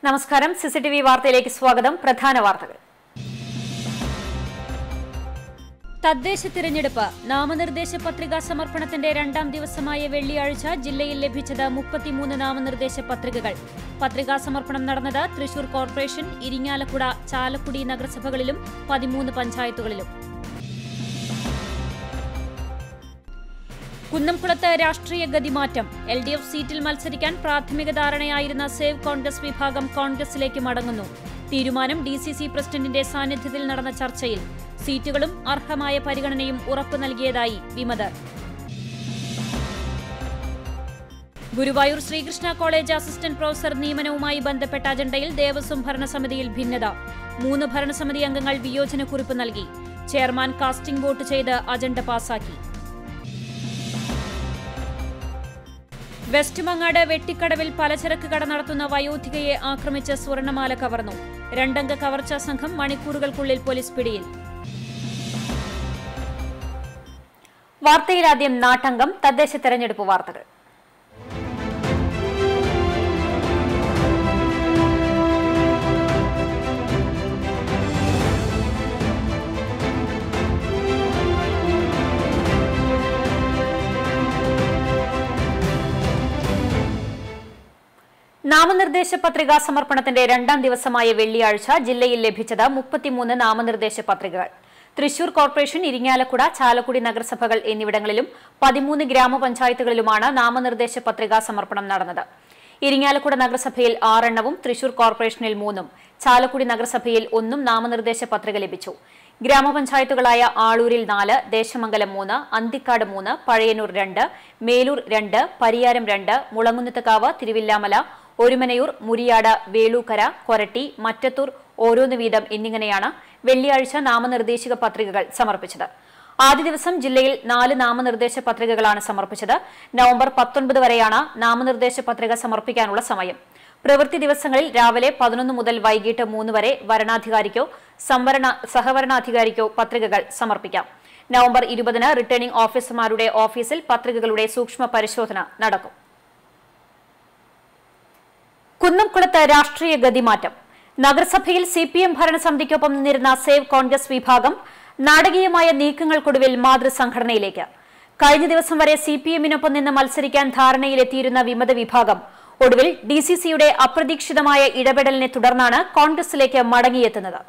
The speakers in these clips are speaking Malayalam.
നമസ്കാരം സിസിടിവി വാർത്തയിലേക്ക് സ്വാഗതം പ്രധാന വാർത്തകൾ തദ്ദേശ തിരഞ്ഞെടുപ്പ് നാമനിർദ്ദേശ പത്രികാ സമർപ്പണത്തിന്റെ രണ്ടാം ദിവസമായ വെള്ളിയാഴ്ച ജില്ലയിൽ ലഭിച്ചത് മുപ്പത്തിമൂന്ന് നാമനിർദ്ദേശ പത്രികകൾ പത്രികാ സമർപ്പണം നടന്നത് തൃശൂർ കോർപ്പറേഷൻ ഇരിങ്ങാലക്കുട ചാലക്കുടി നഗരസഭകളിലും പതിമൂന്ന് പഞ്ചായത്തുകളിലും കുന്നംകുളത്ത് രാഷ്ട്രീയ ഗതിമാറ്റം എൽ ഡി എഫ് സീറ്റിൽ മത്സരിക്കാൻ പ്രാഥമിക ധാരണയായിരുന്ന സേവ് കോൺഗ്രസ് വിഭാഗം കോൺഗ്രസിലേക്ക് മടങ്ങുന്നു തീരുമാനം ഡി സി സി പ്രസിഡന്റിന്റെ സാന്നിധ്യത്തിൽ നടന്ന ചർച്ചയിൽ സീറ്റുകളും അർഹമായ പരിഗണനയും ഉറപ്പു നൽകിയതായി വിമതർ Guruvayur Sreekrishna college assistant professor നിയമനവുമായി ബന്ധപ്പെട്ട അജണ്ടയിൽ ദേവസ്വം ഭരണസമിതിയിൽ ഭിന്നത മൂന്ന് ഭരണസമിതി അംഗങ്ങൾ വിയോജനക്കുറിപ്പ് നൽകി ചെയർമാൻ കാസ്റ്റിംഗ് വോട്ട് ചെയ്ത് അജണ്ട പാസാക്കി വെസ്റ്റ് മങ്ങാട് വെട്ടിക്കടവിൽ പലചരക്ക് കട നടത്തുന്ന വയോധികയെ ആക്രമിച്ച് സ്വർണമാല കവർന്നു രണ്ടംഗ കവർച്ചാ സംഘം മണിക്കൂറുകൾക്കുള്ളിൽ പോലീസ് പിടിയിൽ വാർത്തയിലാദ്യം നാട്ടംഗം തദ്ദേശ തെരഞ്ഞെടുപ്പ് വാർത്തകൾ നാമനിർദ്ദേശ പത്രികാ സമർപ്പണത്തിന്റെ രണ്ടാം ദിവസമായ വെള്ളിയാഴ്ച ജില്ലയിൽ ലഭിച്ചത് മുപ്പത്തിമൂന്ന് നാമനിർദ്ദേശ പത്രികകൾ തൃശൂർ കോർപ്പറേഷൻ ഇരിങ്ങാലക്കുട ചാലക്കുടി നഗരസഭകൾ എന്നിവിടങ്ങളിലും പതിമൂന്ന് ഗ്രാമപഞ്ചായത്തുകളിലുമാണ് നാമനിർദ്ദേശ പത്രികാ സമർപ്പണം നടന്നത് ഇരിങ്ങാലക്കുട നഗരസഭയിൽ ആറെണ്ണവും തൃശൂർ കോർപ്പറേഷനിൽ മൂന്നും ചാലക്കുടി നഗരസഭയിൽ ഒന്നും നാമനിർദ്ദേശ പത്രിക ലഭിച്ചു ഗ്രാമപഞ്ചായത്തുകളായ ആളൂരിൽ നാല് ദേശമംഗലം മൂന്ന് അന്തിക്കാട് മൂന്ന് പഴയന്നൂർ രണ്ട് മേലൂർ രണ്ട് പരിയാരം രണ്ട് മുളങ്ങുന്നത്തുകാവ് തിരുവില്ലാമല ഒരുമനയൂർ മുരിയാട് വേളൂക്കര കൊരട്ടി മറ്റത്തൂർ ഓരോന്ന് വീതം എന്നിങ്ങനെയാണ് വെള്ളിയാഴ്ച നാമനിർദ്ദേശിക പത്രികകൾ സമർപ്പിച്ചത് ആദ്യ ദിവസം ജില്ലയിൽ നാല് നാമനിർദ്ദേശ പത്രികകളാണ് സമർപ്പിച്ചത് നവംബർ പത്തൊൻപത് വരെയാണ് നാമനിർദ്ദേശ പത്രിക സമർപ്പിക്കാനുള്ള സമയം പ്രവൃത്തി ദിവസങ്ങളിൽ രാവിലെ പതിനൊന്ന് മുതൽ വൈകിട്ട് മൂന്ന് വരെ വരണാധികാരിക്കോ സംവരണ സഹവരണാധികാരിക്കോ പത്രികകൾ സമർപ്പിക്കാം നവംബർ ഇരുപതിന് റിട്ടേണിംഗ് ഓഫീസർമാരുടെ ഓഫീസിൽ പത്രികകളുടെ സൂക്ഷ്മ പരിശോധന നടക്കും കുന്നംകുളത്ത് രാഷ്ട്രീയ ഗതിമാറ്റം നഗരസഭയിൽ സി പി എം ഭരണസമിതിക്കൊപ്പം നിന്നിരുന്ന സേവ് കോൺഗ്രസ് വിഭാഗം നാടകീയമായ നീക്കങ്ങൾക്കൊടുവിൽ മാതൃസംഘടനയിലേക്ക് കഴിഞ്ഞ ദിവസം വരെ സി പി എമ്മിനൊപ്പം നിന്ന് മത്സരിക്കാൻ ധാരണയിലെത്തിയിരുന്ന വിമത വിഭാഗം ഒടുവിൽ ഡി സി സിയുടെ അപ്രതീക്ഷിതമായ ഇടപെടലിനെ തുടർന്നാണ് കോൺഗ്രസിലേക്ക് മടങ്ങിയെത്തുന്നത്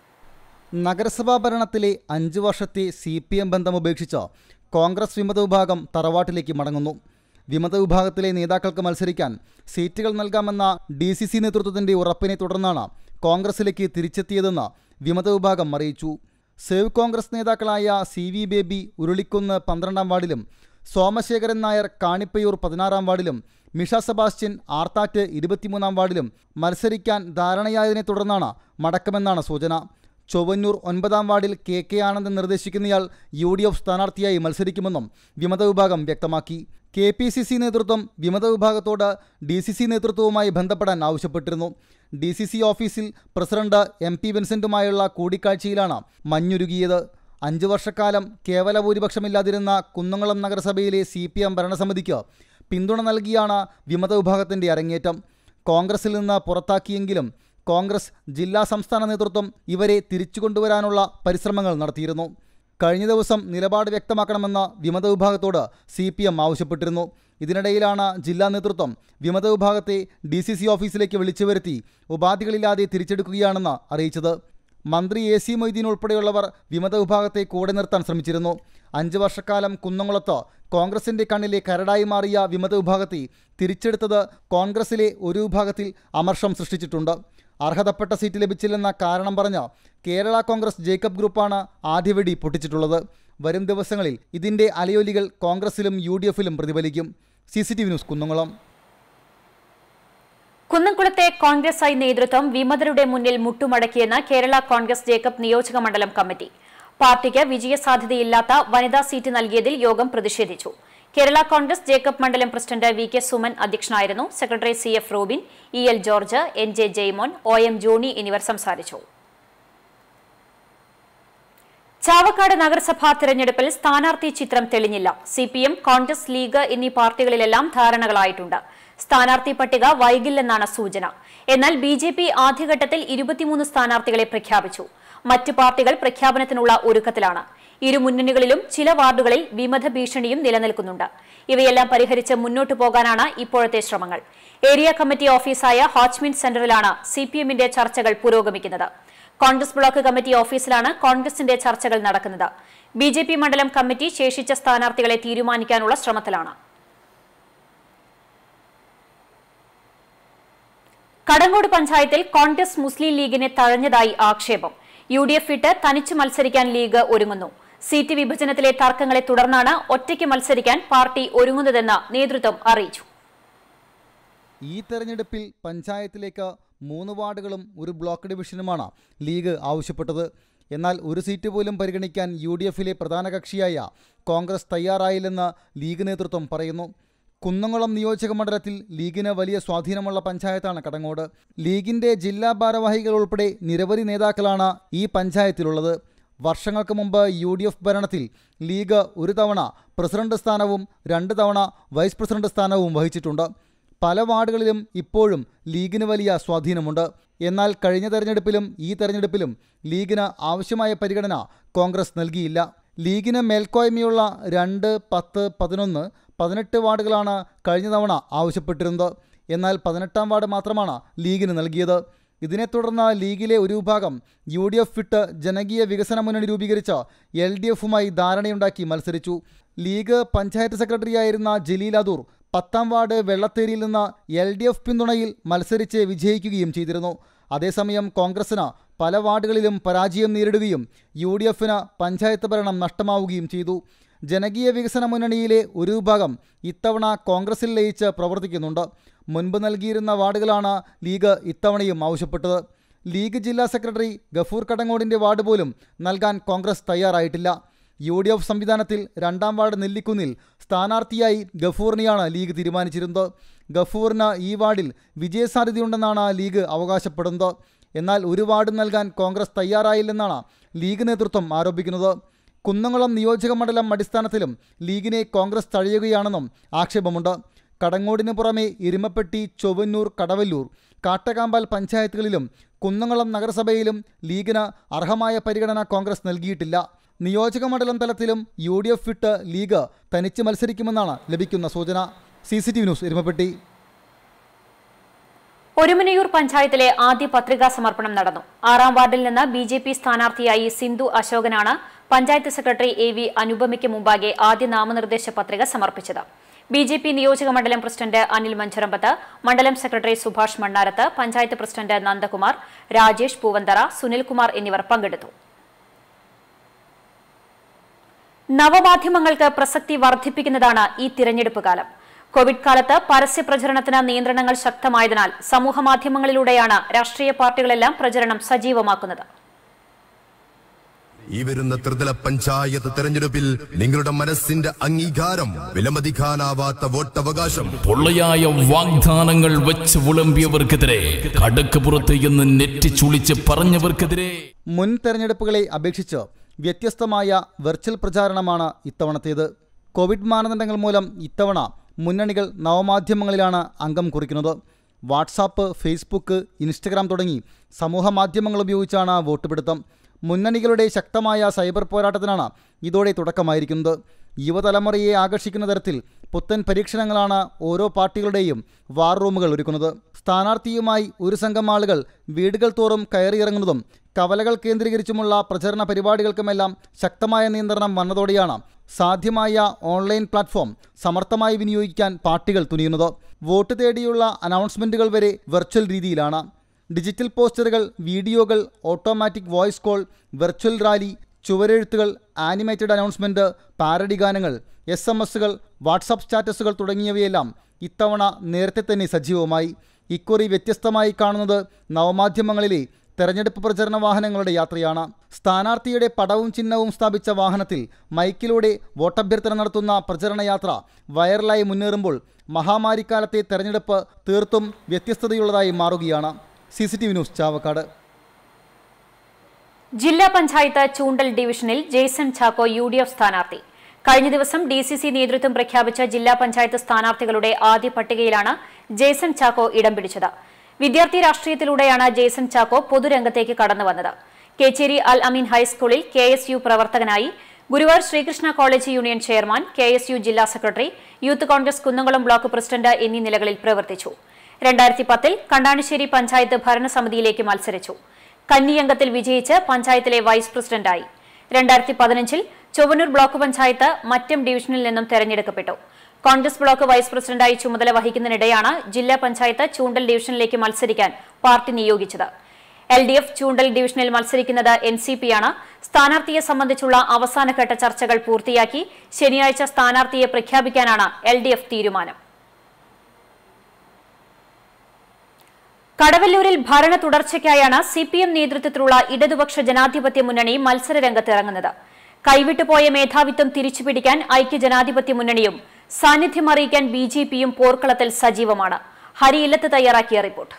നഗരസഭാ ഭരണത്തിലെ അഞ്ചു വർഷത്തെ സി പി എം ബന്ധം ഉപേക്ഷിച്ച് കോൺഗ്രസ് വിമത വിഭാഗം തറവാട്ടിലേക്ക് മടങ്ങുന്നു വിമത വിഭാഗത്തിലെ നേതാക്കൾക്ക് മത്സരിക്കാൻ സീറ്റുകൾ നൽകാമെന്ന ഡി സി സി നേതൃത്വത്തിന്റെ ഉറപ്പിനെ തുടർന്നാണ് കോൺഗ്രസിലേക്ക് തിരിച്ചെത്തിയതെന്ന് വിമത വിഭാഗം അറിയിച്ചു സേവ് കോൺഗ്രസ് നേതാക്കളായ സി വി ബേബി ഉരുളിക്കുന്ന് പന്ത്രണ്ടാം വാർഡിലും സോമശേഖരൻ നായർ കാണിപ്പയൂർ പതിനാറാം വാർഡിലും മിഷ സെബാസ്റ്റ്യൻ ആർത്താറ്റ് ഇരുപത്തിമൂന്നാം വാർഡിലും മത്സരിക്കാൻ ധാരണയായതിനെ തുടർന്നാണ് മടക്കമെന്നാണ് സൂചന ചൊവ്വന്നൂർ ഒൻപതാം വാർഡിൽ കെ കെ ആനന്ദൻ നിർദ്ദേശിക്കുന്നയാൾ യു ഡി എഫ് സ്ഥാനാർത്ഥിയായി മത്സരിക്കുമെന്നും വിമത വിഭാഗം വ്യക്തമാക്കി കെ പി സി സി നേതൃത്വം വിമത വിഭാഗത്തോട് ഡി സി സി നേതൃത്വവുമായി ബന്ധപ്പെടാൻ ആവശ്യപ്പെട്ടിരുന്നു ഡി സി സി ഓഫീസിൽ പ്രസിഡന്റ് എം പി വിൻസെന്റുമായുള്ള കൂടിക്കാഴ്ചയിലാണ് മഞ്ഞുരുകിയത് അഞ്ചു വർഷക്കാലം കേവല ഭൂരിപക്ഷമില്ലാതിരുന്ന കുന്നംകുളം നഗരസഭയിലെ സി പി എം ഭരണസമിതിക്ക് പിന്തുണ നൽകിയാണ് വിമത വിഭാഗത്തിൻ്റെ അരങ്ങേറ്റം കോൺഗ്രസിൽ നിന്ന് പുറത്താക്കിയെങ്കിലും കോൺഗ്രസ് ജില്ലാ സംസ്ഥാന നേതൃത്വം ഇവരെ തിരിച്ചു കൊണ്ടുവരാനുള്ള പരിശ്രമങ്ങൾ നടത്തിയിരുന്നു കഴിഞ്ഞ ദിവസം നിലപാട് വ്യക്തമാക്കണമെന്ന് വിമത വിഭാഗത്തോട് സി പി എം ആവശ്യപ്പെട്ടിരുന്നു ഇതിനിടയിലാണ് ജില്ലാ നേതൃത്വം വിമത വിഭാഗത്തെ ഡി സി സി ഓഫീസിലേക്ക് വിളിച്ചു വരുത്തി ഉപാധികളില്ലാതെ തിരിച്ചെടുക്കുകയാണെന്ന് അറിയിച്ചത് മന്ത്രി എ സി മൊയ്തീൻ ഉൾപ്പെടെയുള്ളവർ വിമത വിഭാഗത്തെ കൂടെ നിർത്താൻ ശ്രമിച്ചിരുന്നു അഞ്ച് വർഷക്കാലം കുന്നംകുളത്ത് കോൺഗ്രസിന്റെ കണ്ണിലെ കരടായി മാറിയ വിമത വിഭാഗത്തെ തിരിച്ചെടുത്തത് കോൺഗ്രസിലെ ഒരു വിഭാഗത്തിൽ അമർഷം സൃഷ്ടിച്ചിട്ടുണ്ട് അർഹതപ്പെട്ട സീറ്റ് ലഭിച്ചില്ലെന്ന കാരണം പറഞ്ഞ് കേരള കോൺഗ്രസ് ജേക്കബ് ഗ്രൂപ്പാണ് ആദ്യവെടി പൊട്ടിച്ചിട്ടുള്ളത് വരും ദിവസങ്ങളിൽ ഇതിന്റെ അലയൊലികൾ കോൺഗ്രസിലും യു ഡി എഫിലും പ്രതിഫലിക്കും C C T V news Kunnamkulam കുന്നംകുളത്തെ കോൺഗ്രസ് ഐ നേതൃത്വം വിമതരുടെ മുന്നിൽ മുട്ടുമടക്കിയെന്ന് കേരള കോൺഗ്രസ് ജേക്കബ് നിയോജക മണ്ഡലം കമ്മിറ്റി പാർട്ടിക്ക് വിജയസാധ്യതയില്ലാത്ത വനിതാ സീറ്റ് നൽകിയതിൽ യോഗം പ്രതിഷേധിച്ചു കേരള കോൺഗ്രസ് ജേക്കബ് മണ്ഡലം പ്രസിഡന്റ് വി കെ സുമൻ അധ്യക്ഷനായിരുന്നു secretary C F Robin E L George N J Jaimon O M Johnny എന്നിവർ സംസാരിച്ചു ചാവക്കാട് നഗരസഭാ തിരഞ്ഞെടുപ്പിൽ സ്ഥാനാർത്ഥി ചിത്രം തെളിഞ്ഞില്ല C P M Congress League എന്നീ പാർട്ടികളിലെല്ലാം ധാരണകളായിട്ടുണ്ട് സ്ഥാനാർത്ഥി പട്ടിക വൈകില്ലെന്നാണ് സൂചന എന്നാൽ ബി ജെ പി ആദ്യഘട്ടത്തിൽ ഇരുപത്തിമൂന്ന് സ്ഥാനാർത്ഥികളെ പ്രഖ്യാപിച്ചു മറ്റ് പാർട്ടികൾ പ്രഖ്യാപനത്തിനുള്ള ഒരുക്കത്തിലാണ് ഇരു മുന്നണികളിലും ചില വാർഡുകളിൽ വിമത ഭീഷണിയും നിലനിൽക്കുന്നുണ്ട് ഇവയെല്ലാം പരിഹരിച്ച് മുന്നോട്ടു പോകാനാണ് ഇപ്പോഴത്തെ ശ്രമങ്ങൾ ഏരിയ കമ്മിറ്റി ഓഫീസായ ഹോച്ച്മിൻ സെന്ററിലാണ് സി പി എമ്മിന്റെ ചർച്ചകൾ പുരോഗമിക്കുന്നത് കോൺഗ്രസ് ബ്ലോക്ക് കമ്മിറ്റി ഓഫീസിലാണ് കോൺഗ്രസിന്റെ ചർച്ചകൾ നടക്കുന്നത് ബി ജെ പി മണ്ഡലം കമ്മിറ്റി ശേഷിച്ച സ്ഥാനാർത്ഥികളെ തീരുമാനിക്കാനുള്ള ശ്രമത്തിലാണ് കടങ്ങോട് പഞ്ചായത്തിൽ കോൺഗ്രസ് മുസ്ലിം ലീഗിനെ തഴഞ്ഞതായി ആക്ഷേപം യു ഡി എഫ് വിട്ട് തനിച്ചു മത്സരിക്കാൻ ലീഗ് ഒരുങ്ങുന്നു സീറ്റ് വിഭജനത്തിലെ തർക്കങ്ങളെ തുടർന്നാണ് ഒറ്റയ്ക്ക് മത്സരിക്കാൻ പാർട്ടി ഒരുങ്ങുന്നതെന്ന് നേതൃത്വം അറിയിച്ചു ഈ തെരഞ്ഞെടുപ്പിൽ പഞ്ചായത്തിലേക്ക് മൂന്ന് വാർഡുകളും ഒരു ബ്ലോക്ക് ഡിവിഷനുമാണ് ലീഗ് ആവശ്യപ്പെട്ടത് എന്നാൽ ഒരു സീറ്റ് പോലും പരിഗണിക്കാൻ യു ഡി എഫിലെ പ്രധാന കക്ഷിയായ കോൺഗ്രസ് തയ്യാറായില്ലെന്ന് ലീഗ് നേതൃത്വം പറയുന്നു കുന്നംകുളം നിയോജക മണ്ഡലത്തിൽ ലീഗിന് വലിയ സ്വാധീനമുള്ള പഞ്ചായത്താണ് കടങ്ങോട് ലീഗിൻ്റെ ജില്ലാ ഭാരവാഹികൾ ഉൾപ്പെടെ നിരവധി നേതാക്കളാണ് ഈ പഞ്ചായത്തിലുള്ളത് വർഷങ്ങൾക്ക് മുമ്പ് യു ഡി എഫ് ഭരണത്തിൽ ലീഗ് ഒരു തവണ പ്രസിഡന്റ് സ്ഥാനവും രണ്ട് തവണ വൈസ് പ്രസിഡന്റ് സ്ഥാനവും വഹിച്ചിട്ടുണ്ട് പല വാർഡുകളിലും ഇപ്പോഴും ലീഗിന് വലിയ സ്വാധീനമുണ്ട് എന്നാൽ കഴിഞ്ഞ തെരഞ്ഞെടുപ്പിലും ഈ തെരഞ്ഞെടുപ്പിലും ലീഗിന് ആവശ്യമായ പരിഗണന കോൺഗ്രസ് നൽകിയില്ല ലീഗിന് മേൽക്കോയ്മയുള്ള രണ്ട് പത്ത് പതിനൊന്ന് പതിനെട്ട് വാർഡുകളാണ് കഴിഞ്ഞ തവണ ആവശ്യപ്പെട്ടിരുന്നത് എന്നാൽ പതിനെട്ടാം വാർഡ് മാത്രമാണ് ലീഗിന് നൽകിയത് ഇതിനെ തുടർന്ന് ലീഗിലെ ഒരു വിഭാഗം യു ഡി എഫ് വിട്ട് ജനകീയ വികസന മുന്നണി രൂപീകരിച്ച എൽ ഡി എഫുമായി ധാരണയുണ്ടാക്കി മത്സരിച്ചു ലീഗ് പഞ്ചായത്ത് സെക്രട്ടറിയായിരുന്ന ജലീൽ അദൂർ പത്താം വാർഡ് വെള്ളത്തേരിയിൽ നിന്ന് എൽ ഡി എഫ് പിന്തുണയിൽ മത്സരിച്ച് വിജയിക്കുകയും ചെയ്തിരുന്നു അതേസമയം കോൺഗ്രസിന് പല വാർഡുകളിലും പരാജയം നേരിടുകയും യു ഡി എഫിന് പഞ്ചായത്ത് ഭരണം നഷ്ടമാവുകയും ചെയ്തു ജനകീയ വികസന മുന്നണിയിലെ ഒരു വിഭാഗം ഇത്തവണ കോൺഗ്രസിൽ ലയിച്ച് പ്രവർത്തിക്കുന്നുണ്ട് മുൻപ് നൽകിയിരുന്ന വാർഡുകളാണ് ലീഗ് ഇത്തവണയും ആവശ്യപ്പെട്ടത് ലീഗ് ജില്ലാ സെക്രട്ടറി ഗഫൂർ കടങ്ങോടിൻ്റെ വാർഡ് പോലും നൽകാൻ കോൺഗ്രസ് തയ്യാറായിട്ടില്ല യു ഡി എഫ് സംവിധാനത്തിൽ രണ്ടാം വാർഡ് നെല്ലിക്കുന്നിൽ സ്ഥാനാർത്ഥിയായി ഗഫൂറിനെയാണ് ലീഗ് തീരുമാനിച്ചിരുന്നത് ഗഫൂറിന് ഈ വാർഡിൽ വിജയസാധ്യതയുണ്ടെന്നാണ് ലീഗ് അവകാശപ്പെടുന്നത് എന്നാൽ ഒരു വാർഡ് നൽകാൻ കോൺഗ്രസ് തയ്യാറായില്ലെന്നാണ് ലീഗ് നേതൃത്വം ആരോപിക്കുന്നത് കുന്നംകുളം നിയോജക മണ്ഡലം അടിസ്ഥാനത്തിലും ലീഗിനെ കോൺഗ്രസ് തഴയുകയാണെന്നും ആക്ഷേപമുണ്ട് കടങ്ങോടിന് പുറമെ ഇരുമപ്പെട്ടി ചൊവ്വന്നൂർ കടവല്ലൂർ കാട്ടകാമ്പാൽ പഞ്ചായത്തുകളിലും കുന്നംകുളം നഗരസഭയിലും ലീഗിന് അർഹമായ പരിഗണന കോൺഗ്രസ് നൽകിയിട്ടില്ല നിയോജക മണ്ഡലം തലത്തിലും യു ഡി എഫ് വിട്ട് ലീഗ് തനിച്ച് മത്സരിക്കുമെന്നാണ് ലഭിക്കുന്ന സൂചന C C T V news Erumapetty Orumanayur പഞ്ചായത്തിലെ ആദ്യ പത്രികാ സമർപ്പണം നടന്നു ആറാം വാർഡിൽ നിന്ന് ബി ജെ പി സ്ഥാനാർത്ഥിയായി സിന്ധു അശോകനാണ് പഞ്ചായത്ത് സെക്രട്ടറി എ വി അനുപമയ്ക്ക് മുമ്പാകെ ആദ്യ നാമനിർദ്ദേശ പത്രിക സമർപ്പിച്ചത് ബി ജെ പി നിയോജക മണ്ഡലം പ്രസിഡന്റ് അനിൽ മഞ്ചറമ്പത്ത് മണ്ഡലം സെക്രട്ടറി സുഭാഷ് മണ്ണാരത്ത് പഞ്ചായത്ത് പ്രസിഡന്റ് നന്ദകുമാർ രാജേഷ് പൂവന്തറ സുനിൽകുമാർ എന്നിവർ പങ്കെടുത്തു നവമാധ്യമങ്ങൾക്ക് പ്രസക്തി വർദ്ധിപ്പിക്കുന്നതാണ് ഈ തിരഞ്ഞെടുപ്പ് കാലം കോവിഡ് കാലത്ത് പരസ്യ പ്രചരണത്തിന് നിയന്ത്രണങ്ങൾ ശക്തമായതിനാൽ സമൂഹമാധ്യമങ്ങളിലൂടെയാണ് രാഷ്ട്രീയ പാർട്ടികളെല്ലാം പ്രചരണം സജീവമാക്കുന്നത് ഈ വരുന്ന ത്രിതല പഞ്ചായത്ത് തെരഞ്ഞെടുപ്പിൽ നിങ്ങളുടെ മനസ്സിന്റെ അംഗീകാരം വിലമതിക്കാനാവാത്ത വോട്ടവകാശം പൊള്ളയായ വാഗ്ദാനങ്ങൾ വെച്ച് വിളമ്പിയവർക്കെതിരെ കടക്ക് പുറത്ത് എന്ന് നെറ്റി ചുളിച്ച് പറഞ്ഞവർക്കെതിരെ മുൻ തെരഞ്ഞെടുപ്പുകളെ അപേക്ഷിച്ച് വ്യത്യസ്തമായ വെർച്വൽ പ്രചാരണമാണ് ഇത്തവണത്തേത് കോവിഡ് മാനദണ്ഡങ്ങൾ മൂലം ഇത്തവണ മുന്നണികൾ നവമാധ്യമങ്ങളിലാണ് അംഗം കുറിക്കുന്നത് വാട്സാപ്പ് ഫേസ്ബുക്ക് ഇൻസ്റ്റഗ്രാം തുടങ്ങി സമൂഹ മാധ്യമങ്ങൾ ഉപയോഗിച്ചാണ് വോട്ട് പിടുത്തം മുന്നണികളുടെ ശക്തമായ സൈബർ പോരാട്ടത്തിനാണ് ഇതോടെ തുടക്കമായിരിക്കുന്നത് യുവതലമുറയെ ആകർഷിക്കുന്ന തരത്തിൽ പുത്തൻ പരീക്ഷണങ്ങളാണ് ഓരോ പാർട്ടികളുടെയും വാർ റൂമുകൾ ഒരുക്കുന്നത് സ്ഥാനാർത്ഥിയുമായി ഒരു സംഘം ആളുകൾ വീടുകൾ തോറും കയറിയിറങ്ങുന്നതും കവലകൾ കേന്ദ്രീകരിച്ചുമുള്ള പ്രചരണ പരിപാടികൾക്കുമെല്ലാം ശക്തമായ നിയന്ത്രണം വന്നതോടെയാണ് സാധ്യമായ ഓൺലൈൻ പ്ലാറ്റ്ഫോം സമർത്ഥമായി വിനിയോഗിക്കാൻ പാർട്ടികൾ തുനിയുന്നത് വോട്ട് തേടിയുള്ള അനൗൺസ്മെൻറ്റുകൾ വരെ വെർച്വൽ രീതിയിലാണ് ഡിജിറ്റൽ പോസ്റ്ററുകൾ വീഡിയോകൾ automatic voice call virtual rally ചുവരെഴുത്തുകൾ ആനിമേറ്റഡ് അനൗൺസ്മെൻറ്റ് പാരഡി ഗാനങ്ങൾ എസ് എം എസുകൾ വാട്സപ്പ് സ്റ്റാറ്റസുകൾ തുടങ്ങിയവയെല്ലാം ഇത്തവണ നേരത്തെ തന്നെ സജീവമായി ഇക്കുറി വ്യത്യസ്തമായി കാണുന്നത് നവമാധ്യമങ്ങളിലെ തെരഞ്ഞെടുപ്പ് പ്രചരണ വാഹനങ്ങളുടെ യാത്രയാണ് സ്ഥാനാർത്ഥിയുടെ പടവും ചിഹ്നവും സ്ഥാപിച്ച വാഹനത്തിൽ മൈക്കിലൂടെ വോട്ടഭ്യർത്ഥന നടത്തുന്ന പ്രചരണ യാത്ര വൈറലായി മുന്നേറുമ്പോൾ മഹാമാരിക്കാലത്തെ തെരഞ്ഞെടുപ്പ് തീർത്തും വ്യത്യസ്തതയുള്ളതായി മാറുകയാണ് C C T V news Chavakkad ജില്ലാ പഞ്ചായത്ത് ചൂണ്ടൽ ഡിവിഷനിൽ Jaison Chacko U D F സ്ഥാനാർത്ഥി കഴിഞ്ഞ ദിവസം ഡി സി സി നേതൃത്വം പ്രഖ്യാപിച്ച ജില്ലാ പഞ്ചായത്ത് സ്ഥാനാർത്ഥികളുടെ ആദ്യ പട്ടികയിലാണ് ജേസൺ ചാക്കോ ഇടം പിടിച്ചത് വിദ്യാർത്ഥി രാഷ്ട്രീയത്തിലൂടെയാണ് ജേസൺ ചാക്കോ പൊതുരംഗത്തേക്ക് കടന്നുവന്നത് കേച്ചേരി അൽ അമീൻ ഹൈസ്കൂളിൽ കെ എസ് യു പ്രവർത്തകനായി Guruvayur Sreekrishna college union chairman K S U ജില്ലാ secretary youth Congress Kunnamkulam block president എന്നീ നിലകളിൽ പ്രവർത്തിച്ചു രണ്ടായിരത്തി പത്തിൽ കണ്ടാണിശ്ശേരി പഞ്ചായത്ത് ഭരണസമിതിയിലേക്ക് മത്സരിച്ചു കന്നിയംഗത്തിൽ വിജയിച്ച് പഞ്ചായത്തിലെ വൈസ് പ്രസിഡന്റായി രണ്ടായിരത്തി പതിനഞ്ചിൽ ചൊവ്വന്നൂർ ബ്ലോക്ക് പഞ്ചായത്ത് മറ്റം ഡിവിഷനിൽ നിന്നും തെരഞ്ഞെടുക്കപ്പെട്ടു കോൺഗ്രസ് ബ്ലോക്ക് വൈസ് പ്രസിഡന്റായി ചുമതല വഹിക്കുന്നതിനിടെയാണ് ജില്ലാ പഞ്ചായത്ത് ചൂണ്ടൽ ഡിവിഷനിലേക്ക് മത്സരിക്കാൻ പാർട്ടി നിയോഗിച്ചത് എൽ ഡി എഫ് ചൂണ്ടൽ ഡിവിഷനിൽ മത്സരിക്കുന്നത് എൻ സി പിയാണ് സ്ഥാനാർത്ഥിയെ സംബന്ധിച്ചുള്ള അവസാനഘട്ട ചർച്ചകൾ പൂർത്തിയാക്കി ശനിയാഴ്ച സ്ഥാനാർത്ഥിയെ പ്രഖ്യാപിക്കാനാണ് എൽ ഡി എഫ് തീരുമാനം കടവല്ലൂരിൽ ഭരണ തുടർച്ചയ്ക്കായാണ് സി പി എം നേതൃത്വത്തിലുള്ള ഇടതുപക്ഷ ജനാധിപത്യ മുന്നണി മത്സരരംഗത്ത് ഇറങ്ങുന്നത് കൈവിട്ടുപോയ മേധാവിത്വം തിരിച്ചുപിടിക്കാൻ ഐക്യജനാധിപത്യ മുന്നണിയും സാന്നിധ്യം അറിയിക്കാൻ ബി ജെ പിയും പോർക്കളത്തിൽ സജീവമാണ് ഹരി ഇല്ലത്ത് തയ്യാറാക്കിയ റിപ്പോർട്ട്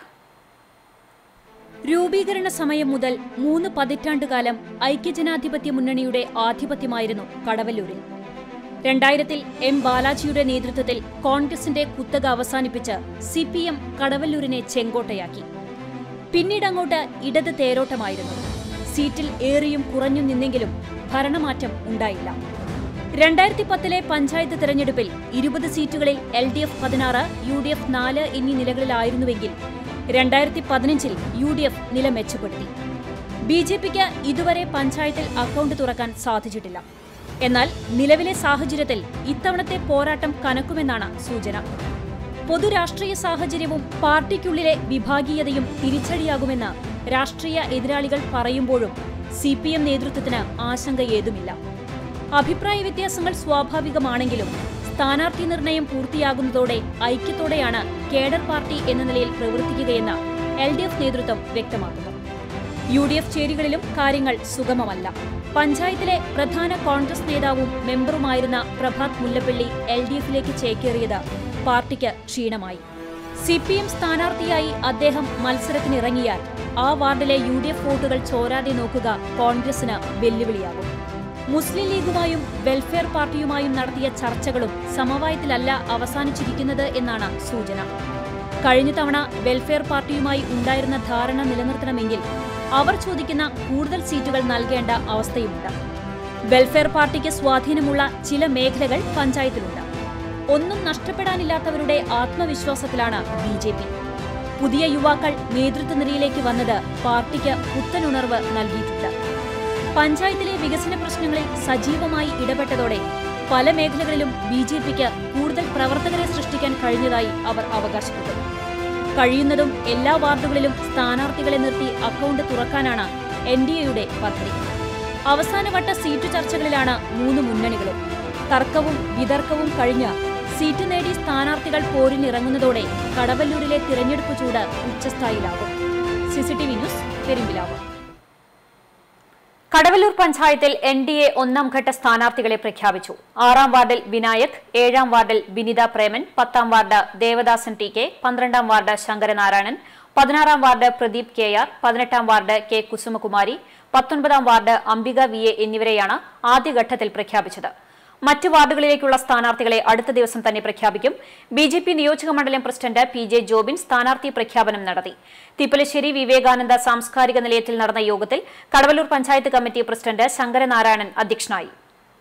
രൂപീകരണ സമയം മുതൽ മൂന്ന് പതിറ്റാണ്ടുകാലം ഐക്യജനാധിപത്യ മുന്നണിയുടെ ആധിപത്യമായിരുന്നു കടവല്ലൂരിൽ രണ്ടായിരത്തിൽ എം ബാലാജിയുടെ നേതൃത്വത്തിൽ കോൺഗ്രസിന്റെ കുത്തക അവസാനിപ്പിച്ച് സി പി എം കടവല്ലൂരിനെ ചെങ്കോട്ടയാക്കി പിന്നീടങ്ങോട്ട് ഇടത് തേരോട്ടമായിരുന്നു സീറ്റിൽ ഏറിയും കുറഞ്ഞു നിന്നെങ്കിലും ഭരണമാറ്റം ഉണ്ടായില്ല രണ്ടായിരത്തി പത്തിലെ പഞ്ചായത്ത് തെരഞ്ഞെടുപ്പിൽ ഇരുപത് സീറ്റുകളിൽ എൽ ഡി എഫ് പതിനാറ് യു ഡി എഫ് നാല് എന്നീ നിലകളിലായിരുന്നുവെങ്കിൽ രണ്ടായിരത്തി പതിനഞ്ചിൽ യു ഡി എഫ് നില മെച്ചപ്പെടുത്തി ബി ജെ പിക്ക് ഇതുവരെ പഞ്ചായത്തിൽ അക്കൗണ്ട് തുറക്കാൻ സാധിച്ചിട്ടില്ല എന്നാൽ നിലവിലെ സാഹചര്യത്തിൽ ഇത്തവണത്തെ പോരാട്ടം കനക്കുമെന്നാണ് സൂചന പൊതുരാഷ്ട്രീയ സാഹചര്യവും പാർട്ടിക്കുള്ളിലെ വിഭാഗീയതയും തിരിച്ചടിയാകുമെന്ന് രാഷ്ട്രീയ എതിരാളികൾ പറയുമ്പോഴും സി പി എം നേതൃത്വത്തിന് ആശങ്കയേതുമില്ല അഭിപ്രായ വ്യത്യാസങ്ങൾ സ്വാഭാവികമാണെങ്കിലും സ്ഥാനാർത്ഥി നിർണയം പൂർത്തിയാകുന്നതോടെ ഐക്യത്തോടെയാണ് കേഡർ പാർട്ടി എന്ന നിലയിൽ പ്രവർത്തിക്കുകയെന്ന് എൽ ഡി എഫ് നേതൃത്വം വ്യക്തമാക്കുന്നു യു ഡി എഫ് ചേരികളിലും കാര്യങ്ങൾ സുഗമമല്ല പഞ്ചായത്തിലെ പ്രധാന കോൺഗ്രസ് നേതാവും മെമ്പറുമായിരുന്ന പ്രഭാത് മുല്ലപ്പള്ളി എൽ ഡി എഫിലേക്ക് ചേക്കേറിയത് പാർട്ടിക്ക് ക്ഷീണമായി സി പി എം സ്ഥാനാർത്ഥിയായി അദ്ദേഹം മത്സരത്തിനിറങ്ങിയാൽ ആ വാർഡിലെ യു ഡി എഫ് വോട്ടുകൾ ചോരാതെ നോക്കുക കോൺഗ്രസിന് വെല്ലുവിളിയാകും മുസ്ലിം ലീഗുമായും വെൽഫെയർ പാർട്ടിയുമായും നടത്തിയ ചർച്ചകളും സമവായത്തിലല്ല അവസാനിച്ചിരിക്കുന്നത് എന്നാണ് സൂചന കഴിഞ്ഞ തവണ വെൽഫെയർ പാർട്ടിയുമായി ഉണ്ടായിരുന്ന ധാരണ നിലനിർത്തണമെങ്കിൽ അവർ ചോദിക്കുന്ന കൂടുതൽ സീറ്റുകൾ നൽകേണ്ട അവസ്ഥയുമുണ്ട് വെൽഫെയർ പാർട്ടിക്ക് സ്വാധീനമുള്ള ചില മേഖലകൾ പഞ്ചായത്തിലുണ്ട് ഒന്നും നഷ്ടപ്പെടാനില്ലാത്തവരുടെ ആത്മവിശ്വാസത്തിലാണ് ബി ജെ പി പുതിയ യുവാക്കൾ നേതൃത്വനിരയിലേക്ക് വന്നത് പാർട്ടിക്ക് പുത്തനുണർവ് നൽകിയിട്ടുണ്ട് പഞ്ചായത്തിലെ വികസന പ്രശ്നങ്ങളിൽ സജീവമായി ഇടപെട്ടതോടെ പല മേഖലകളിലും ബി ജെ പിക്ക് കൂടുതൽ പ്രവർത്തകരെ സൃഷ്ടിക്കാൻ കഴിഞ്ഞതായി അവർ അവകാശപ്പെട്ടു കഴിയുന്നതും എല്ലാ വാർഡുകളിലും സ്ഥാനാർത്ഥികളെ നിർത്തി അക്കൗണ്ട് തുറക്കാനാണ് എൻ ഡി എയുടെ പദ്ധതി അവസാനവട്ട സീറ്റ് ചർച്ചകളിലാണ് മൂന്ന് മുന്നണികളും തർക്കവും വിതർക്കവും കഴിഞ്ഞ് സീറ്റ് നേടി സ്ഥാനാർത്ഥികൾ പോരിനിറങ്ങുന്നതോടെ കടവല്ലൂരിലെ തിരഞ്ഞെടുപ്പ് ചൂട് ഉച്ചസ്ഥായിലാകും സിസിടിവി ന്യൂസ് പെരുമ്പിലാവ് കടവല്ലൂർ പഞ്ചായത്തിൽ എൻ ഡി എ ഒന്നാം ഘട്ട സ്ഥാനാർത്ഥികളെ പ്രഖ്യാപിച്ചു ആറാം വാർഡിൽ വിനായക് ഏഴാം വാർഡിൽ വിനിത പ്രേമൻ പത്താം വാർഡ് ദേവദാസൻ ടി കെ പന്ത്രണ്ടാം വാർഡ് ശങ്കരനാരായണൻ പതിനാറാം വാർഡ് പ്രദീപ് കെ ആർ പതിനെട്ടാം വാർഡ് കെ കുസുമകുമാരി പത്തൊൻപതാം വാർഡ് അംബിക വി എ എന്നിവരെയാണ് ആദ്യഘട്ടത്തിൽ പ്രഖ്യാപിച്ചത് മറ്റ് വാർഡുകളിലേക്കുള്ള സ്ഥാനാർത്ഥികളെ അടുത്ത ദിവസം തന്നെ പ്രഖ്യാപിക്കും ബി ജെ പി നിയോജക മണ്ഡലം പ്രസിഡന്റ് പി ജെ ജോബിൻ സ്ഥാനാർത്ഥി പ്രഖ്യാപനം നടത്തി തിപ്പലശ്ശേരി വിവേകാനന്ദ സാംസ്കാരിക നിലയത്തിൽ നടന്ന യോഗത്തിൽ കടവല്ലൂർ പഞ്ചായത്ത് കമ്മിറ്റി പ്രസിഡന്റ് ശങ്കരനാരായണൻ അധ്യക്ഷനായി